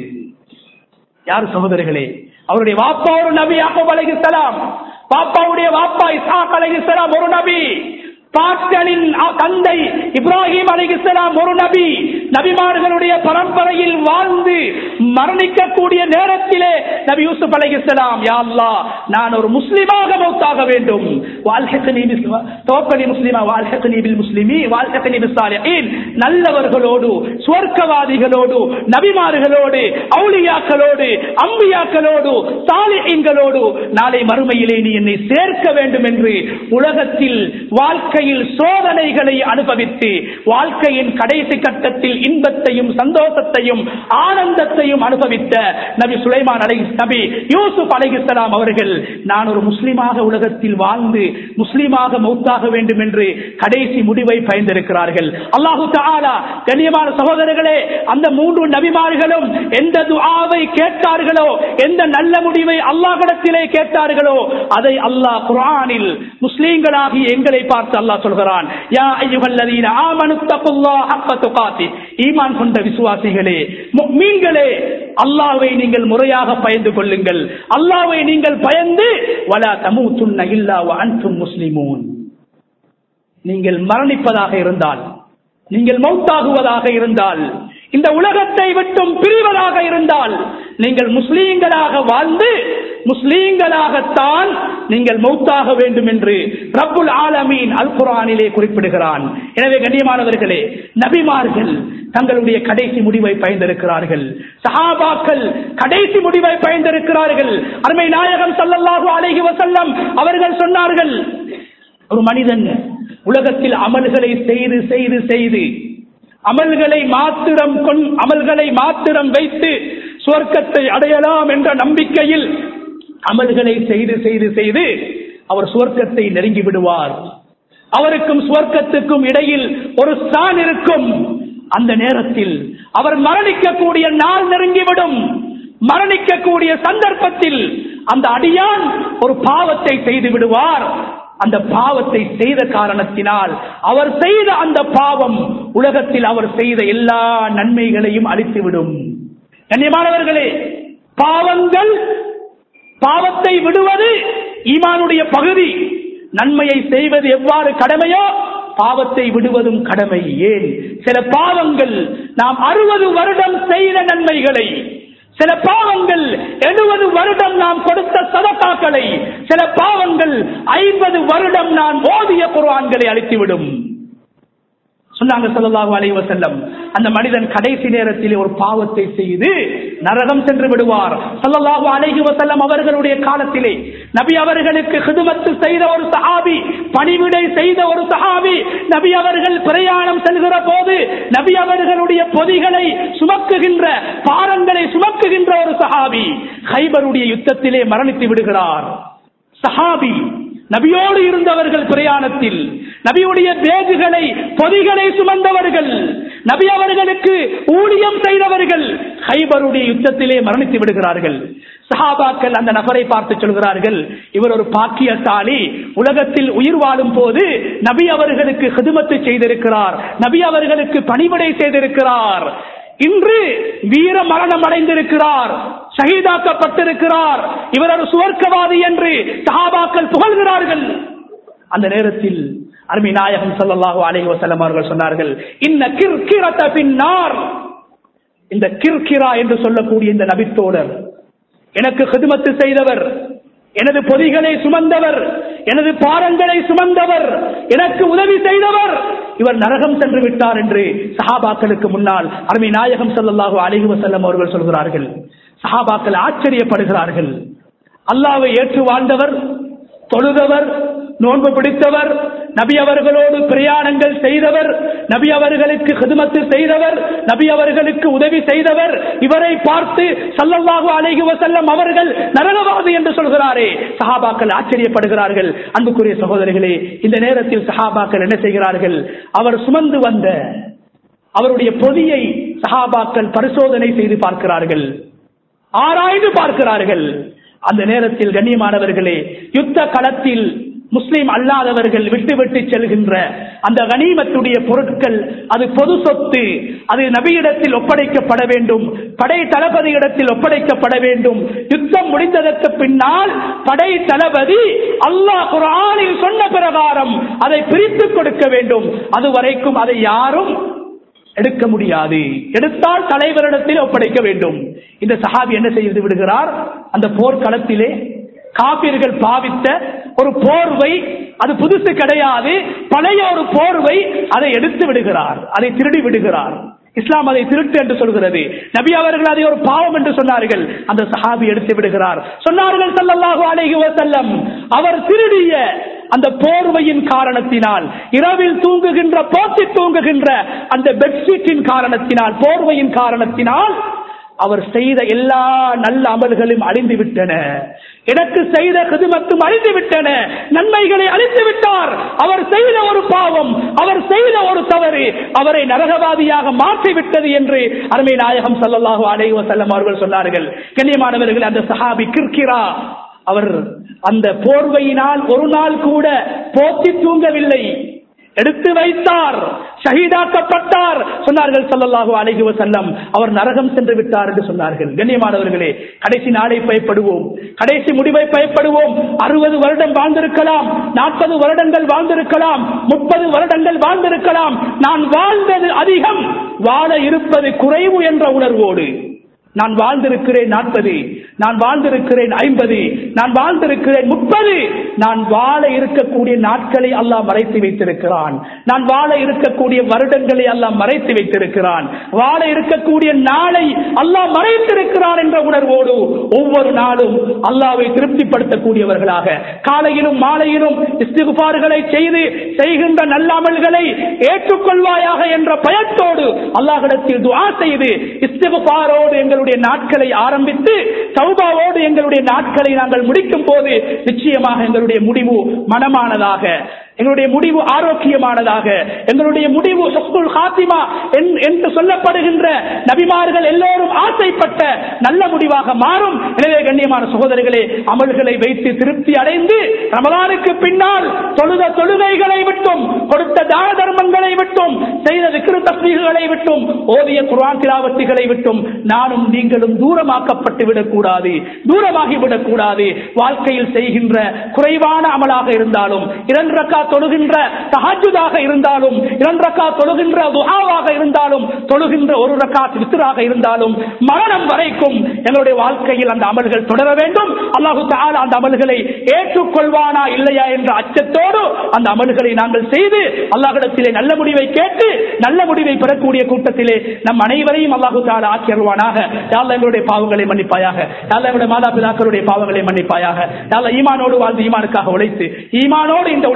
யார் சகோதரர்களே அவருடைய வாப்பா ஒரு நபி யாக்கோப் அலைஹிஸ்ஸலாம் பாப்பாவுடைய வாப்பா இஸ்ஹாக் அலைஹிஸ்ஸலாம் ஒரு நபி பாட்டனின் அ- தந்தை இப்ராஹிம் அலைஹிஸ்ஸலாம் ஒரு நபி நபிமார்களுடைய பரம்பரையில் வாழ்ந்து மரணிக்கக்கூடிய நேரத்திலே நபி யூசுப் அலைஹிஸ்ஸலாம் யா அல்லாஹ் நான் ஒரு முஸ்லிமாக மௌத்தாக வேண்டும் வால்ஹிக்னி பிஸ் தவக்கனி முஸ்லிமா வால்ஹிக்னி பில் முஸ்லிமி வால்ஹிக்னி பிஸ் சாலிஹீன் நல்லவர்களோடு சுவர்க்கவாதிகளோடு நபிமார்களோடு அவுலியாக்களோடு அம்பியாக்களோடு சாலிஹீன்களோடு நாளை மறுமையிலே நீ என்னை சேர்க்க வேண்டும் என்று உலகத்தில் வாழ்க்கையில் சோதனைகளை அனுபவித்து வாழ்க்கையின் கடைசி கட்டத்தில் இன்பத்தையும் சந்தோஷத்தையும் ஆனந்தத்தையும் அனுபவித்த நபி சுலைமான் அலை நபி யூசுப் அலைஹிஸ்ஸலாம் அவர்கள் நான் ஒரு முஸ்லிமாக உலகத்தில் வாழ்ந்து முஸ்லிமாக மௌத்தாக வேண்டும் என்று கடைசி முடிவை பயந்திருக்கிறார்கள் அல்லாஹு தஆலா கண்ணியமான சகோதரர்களே அந்த மூன்று நபிமார்களும் எந்த துஆவை கேட்டார்களோ எந்த நல்ல முடிவை அல்லாஹ்விடத்திலே கேட்டார்களோ அதை அல்லாஹ் குர்ஆனில் முஸ்லிம்களாகி எங்களை பார்த்து அல்லாஹ் சொல்கிறான் யா அய்யுஹல்லதீன ஆமனு தக்குல்லாஹ ஹக்க துகாத்தி ஈமான் கொண்ட விசுவாசிகளே முஃமின்களே அல்லாஹ்வை நீங்கள் முறையாக பயந்து கொள்ளுங்கள் அல்லாஹ்வை நீங்கள் பயந்து வலா தமூதுன்ன இல்லா வ அன்தும் முஸ்லிமூன் நீங்கள் மரணிப்பதாக இருந்தால் நீங்கள் மௌத்தாகுவதாக இருந்தால் இந்த உலகத்தை விட்டும் பிரிவதாக இருந்தால் நீங்கள் முஸ்லீம்களாக வாழ்ந்து முஸ்லீம்களாகத்தான் நீங்கள் மௌத்தாக வேண்டும் என்று ரப்புல் ஆலமீன் அல் குரானிலே குறிப்பிடுகிறான் எனவே கண்ணியமானவர்களே நபிமார்கள் தங்களுடைய கடைசி முடிவை பயந்திருக்கிறார்கள் சஹாபாக்கள் கடைசி முடிவை பயந்திருக்கிறார்கள் அருமை நாயகம் ஸல்லல்லாஹு அலைஹி வஸல்லம் அவர்கள் சொன்னார்கள் ஒரு மனிதன் உலகத்தில் அமல்களை செய்து செய்து செய்து அமல்களை மாத்திரம் கொண் அமல்களை மாத்திரம் வைத்து சுவர்க்கத்தை அடையலாம் என்ற நம்பிக்கையில் அமல்களை செய்து செய்து செய்து அவர் சுவர்க்கத்தை நெருங்கி விடுவார் அவருக்கும் சுவர்க்கத்துக்கும் இடையில் ஒரு சான் இருக்கும் அந்த நேரத்தில் அவர் மரணிக்கக்கூடிய நாள் நெருங்கிவிடும் மரணிக்கக்கூடிய சந்தர்ப்பத்தில் அந்த அடியான் ஒரு பாவத்தை செய்து விடுவார் அந்த பாவத்தை செய்த காரணத்தினால் அவர் செய்த அந்த பாவம் உலகத்தில் அவர் செய்த எல்லா நன்மைகளையும் அழித்துவிடும் கண்ணியமானவர்களே பாவங்கள் பாவத்தை விடுவது ஈமானுடைய பகுதி நன்மையை செய்வது எவ்வாறு கடமையோ பாவத்தை விடுவதும் கடமை ஏன் சில பாவங்கள் நாம் அறுபது வருடம் செய்த நன்மைகளை சில பாவங்கள் எழுபது வருடம் நாம் கொடுத்த சதக்காக்களை சில பாவங்கள் ஐம்பது வருடம் நான் ஓதிய குர்ஆன்களை அழித்துவிடும் சொன்னாங்க ஸல்லல்லாஹு அலைஹி வஸல்லம் அந்த மனிதன் கடைசி நேரத்தில் ஒரு பாவத்தை செய்து நரகம் சென்று விடுவார் ஸல்லல்லாஹு அலைஹி வஸல்லம் அவர்களுடைய காலத்திலே நபி அவர்களுக்கு ஹிதுமத்து செய்த ஒரு சஹாபி பணிவிடை செய்த ஒரு சஹாபி நபி அவர்கள் பிரயாணம் செல்கிற போது நபி அவர்களுடைய பொதிகளை சுமக்குகின்ற பாரங்களை சுமக்குகின்ற ஒரு சஹாபி ஹைபருடைய யுத்தத்திலே மரணித்து விடுகிறார் சஹாபி நபியோடு இருந்தவர்கள் பிரயாணத்தில் நபியுடைய பேகுகளை பொதிகளை சுமந்தவர்கள் நபி அவர்களுக்கு ஊழியம் செய்தவர்கள் ஹைபருடைய யுத்தத்திலே மரணித்து விடுகிறார்கள் சஹாபாக்கள் அந்த நபரை பார்த்து சொல்கிறார்கள் இவர் ஒரு பாக்கியசாலி உலகத்தில் உயிர் வாழும் போது நபி அவர்களுக்கு ஹிதுமத்து செய்திருக்கிறார் நபி அவர்களுக்கு பணிவிடை செய்திருக்கிறார் இன்று வீர மரணம் அடைந்திருக்கிறார் ஷஹீதாக்கப்பட்டிருக்கிறார் இவர் ஒரு சுவர்க்கவாதி என்று சஹாபாக்கள் புகழ்கிறார்கள் அந்த நேரத்தில் அருமை நாயகம் ஸல்லல்லாஹு அலைஹி வஸல்லம் அவர்கள் சொன்னார்கள் இன்ன கிர்கிரத பின்னார் இந்த கிர்கிரா என்று சொல்லக்கூடிய இந்த நபித்தோழர் எனக்கு ஹிதுமத்து செய்தவர் எனது பொதிகளை சுமந்தவர் எனது பாரங்களை சுமந்தவர் எனக்கு உதவி செய்தவர் இவர் நரகம் சென்று விட்டார் என்று சஹாபாக்களுக்கு முன்னால் அருமை நாயகம் ஸல்லல்லாஹு அலைஹி வஸல்லம் அவர்கள் சொல்கிறார்கள் சஹாபாக்கள் ஆச்சரியப்படுகிறார்கள் அல்லாவை ஏற்று வாழ்ந்தவர் தொழுதவர் நோன்பு பிடித்தவர் நபி அவர்களோடு பிரயாணங்கள் செய்தவர் நபி அவர்களுக்கு ஹிதுமத்து செய்தவர் நபி அவர்களுக்கு உதவி செய்தவர் இவரை பார்த்து சல்லல்லாஹு அலைஹி வஸல்லம் அவர்கள் நரகவாதி என்று சொல்கிறாரே சஹாபாக்கள் ஆச்சரியப்படுகிறார்கள் அன்புக்குரிய சகோதரிகளே இந்த நேரத்தில் சஹாபாக்கள் என்ன செய்கிறார்கள் அவர் சுமந்து வந்த அவருடைய பொதியை சஹாபாக்கள் பரிசோதனை செய்து பார்க்கிறார்கள் ஆராய்ந்து பார்க்கிறார்கள் அந்த நேரத்தில் கண்ணியமானவர்களே யுத்த களத்தில் முஸ்லிம் அல்லாதவர்கள் விட்டு விட்டு செல்கின்ற அந்த கனிமத்துடைய பொருட்கள் அது பொது சொத்து அது நபியிடத்தில் ஒப்படைக்கப்பட வேண்டும் படை தளபதி இடத்தில் ஒப்படைக்கப்பட வேண்டும் யுத்தம் முடிந்ததற்கு பின்னால் படை தளபதி அல்லாஹ் குரானில் சொன்ன பிரகாரம் அதை பிரித்துக் கொடுக்க வேண்டும் அது வரைக்கும் அதை யாரும் எடுக்க முடியாது எடுத்தால் தலைவரிடத்தில் ஒப்படைக்க வேண்டும் இந்த சஹாபி என்ன செய்து விடுகிறார் அந்த போர்க்களத்திலே காப்பீர்கள் பாவித்த ஒரு போர்வை அது புதுசு கிடையாது பழைய ஒரு போர்வை அதை எடுத்து விடுகிறார் அதை திருடி விடுகிறார் இஸ்லாம் அதை திருட்டு என்று சொல்கிறது நபி அவர்கள் அதை ஒரு பாவம் என்று சொன்னார்கள் அந்த சஹாபி எடுத்து விடுகிறார் சொன்னார்கள் ஸல்லல்லாஹு அலைஹி வஸல்லம் அவர் திருடிய அந்த போர்வையின் காரணத்தினால் இரவில் தூங்குகின்ற போத்தி தூங்குகின்ற அந்த பெட்ஷீட்டின் காரணத்தினால் போர்வையின் காரணத்தினால் அவர் செய்த எல்லா நல்ல அமல்களும் அழிந்து விட்டன எனக்கு செய்த கிதுமத்தும் அழிந்து விட்டன நன்மைகளை அழித்து விட்டார் அவர் செய்த ஒரு பாவம் அவர் செய்த ஒரு தவறு அவரை நரகவாதியாக மாற்றி விட்டது என்று அருமை நாயகம் ஸல்லல்லாஹு அலைஹி வஸல்லம் அவர்கள் சொன்னார்கள் கண்ணியமானவர்கள் அந்த சஹாபி கிர்கிரா அவர் அந்த போர்வையினால் ஒரு நாள் கூட போத்தி தூங்கவில்லை எடுத்து வைத்தார் ஷஹீதாக்கப்பட்டார் சொன்னார்கள் ஸல்லல்லாஹு அலைஹி வஸல்லம் அவர் நரகம் சென்று விட்டார் என்று சொன்னார்கள் கண்ணியமானவர்களே கடைசி நாளை பயப்படுவோம் கடைசி முடிவை பயப்படுவோம் அறுபது வருடம் வாழ்ந்திருக்கலாம் நாற்பது வருடங்கள் வாழ்ந்திருக்கலாம் முப்பது வருடங்கள் வாழ்ந்திருக்கலாம் நான் வாழ்ந்தது அதிகம் வாழ இருப்பது குறைவு என்ற உணர்வோடு நான் வாழ்ந்திருக்கிறேன் நாற்பது நான் வாழ்ந்திருக்கிறேன் ஐம்பது நான் வாழ்ந்திருக்கிறேன் முப்பது நான் வாழ இருக்கக்கூடிய நாட்களை அல்லாஹ் மறைத்து வைத்திருக்கிறான் நான் வாழ இருக்கக்கூடிய வருடங்களை அல்லாஹ் மறைத்து வைத்திருக்கிறான் வாழ இருக்கக்கூடிய நாளை அல்லாஹ் மறைத்திருக்கிறான் என்ற உணர்வோடு ஒவ்வொரு நாளும் அல்லாவை திருப்திப்படுத்தக்கூடியவர்களாக காலையிலும் மாலையிலும் இஸ்திகுபாறுகளை செய்து செய்கின்ற நல்லமல்களை ஏற்றுக்கொள்வாயாக என்ற பயத்தோடு அல்லாஹிடத்தில் துஆ செய்து இஸ்திகுபாரோடு எங்களுடைய நாட்களை ஆரம்பித்து சௌபாவோடு எங்களுடைய நாட்களை நாங்கள் முடிக்கும் போது நிச்சயமாக எங்களுடைய முடிவு மனமானதாக எங்களுடைய முடிவு ஆரோக்கியமானதாக எங்களுடைய முடிவு சொத்துல் ஹாத்திமா என்று சொல்லப்படுகின்ற நபிமார்கள் எல்லோரும் ஆசைப்பட்ட நல்ல முடிவாக மாறும் எனவே கண்ணியமான சகோதரிகளே அமல்களை வைத்து திருப்தி அடைந்து ரமலானுக்கு பின்னால் தொழுத தொழுகைகளை விட்டும் கொடுத்த தான தர்மங்களை விட்டும் செய்த விக்கிரு தஸ்மீகளை விட்டும் ஓதிய குர்ஆன் திலாவத்துகளை விட்டும் நானும் நீங்களும் தூரமாக்கப்பட்டு விடக்கூடாது தூரமாகி விடக்கூடாது வாழ்க்கையில் செய்கின்ற குறைவான அமலாக இருந்தாலும் இரண்டு ரக்கா தொழுகின்ற தஹஜுதாக இருந்தாலும் இரண்டு ரக்கா தொழுகின்ற துஹாவாக இருந்தாலும் தொழுகின்ற ஒரு ரக்கா வித்திராக இருந்தாலும் மரணம் வரைக்கும் எங்களுடைய வாழ்க்கையில் அந்த அமல்கள் தொடர வேண்டும் அல்லாஹு தஆலா அந்த அமல்களை ஏற்றுக்கொள்வானா இல்லையா என்ற அச்சத்தோடு அந்த அமல்களை நாங்கள் செய்து அல்லாஹிடத்திலே நல்ல முடிவை கேட்டு நல்ல முடிவை பெறக்கூடிய கூட்டத்திலே நம் அனைவரையும் அல்லாஹு தஆலா ஆக்கியருவானாக யாழ்லா எங்களுடைய பாவங்களை மன்னிப்பாயாக யாழ்லா எங்களுடைய மாதா பிதாக்களுடைய பாவங்களை மன்னிப்பாயாக யாழ்லா ஈமானோடு வாழ்ந்து ஈமானுக்காக உழைத்து ஈமானோடு இந்த உலகத்தை விட்டு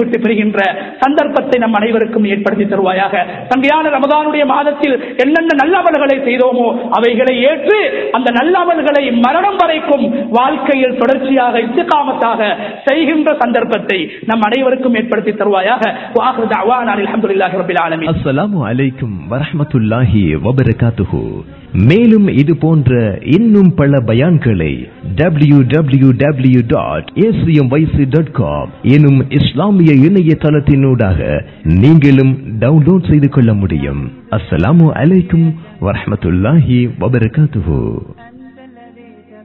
விட்டு பிரிகின்ற சந்தர்ப்பத்தை நம் அனைவருக்கும் ஏற்படுத்தி தருவாயாக தங்கையான ரமதானுடைய மாதத்தில் என்னென்ன நல்லமல்களை செய்தோமோ அவைகளை ஏற்று அந்த நல்லமல்களை மரணம் வரைக்கும் வாழ்க்கையில் தொடர்ச்சியாக இத்துக்காமத்தாக செய்கின்ற சந்தர்ப்பத்தை நம் அனைவருக்கும் ஏற்படுத்தி தருவாயாக வாஹு தஅவானா அல்ஹம்துலில்லாஹி ரப்பில் ஆலமீன் அஸ்ஸலாமு அலைக்கும் வரஹ்மத்துல்லாஹி வபரகாத்துஹு மேலும் இது போன்ற இன்னும் பல பயான்களை W W W dot dot com எனும் இஸ்லாமிய இணையதளத்தினூடாக நீங்களும் டவுன்லோட் செய்து கொள்ள முடியும் அஸ்ஸலாமு அலைக்கும் வரஹ்மத்துல்லாஹி வபரகாத்துஹு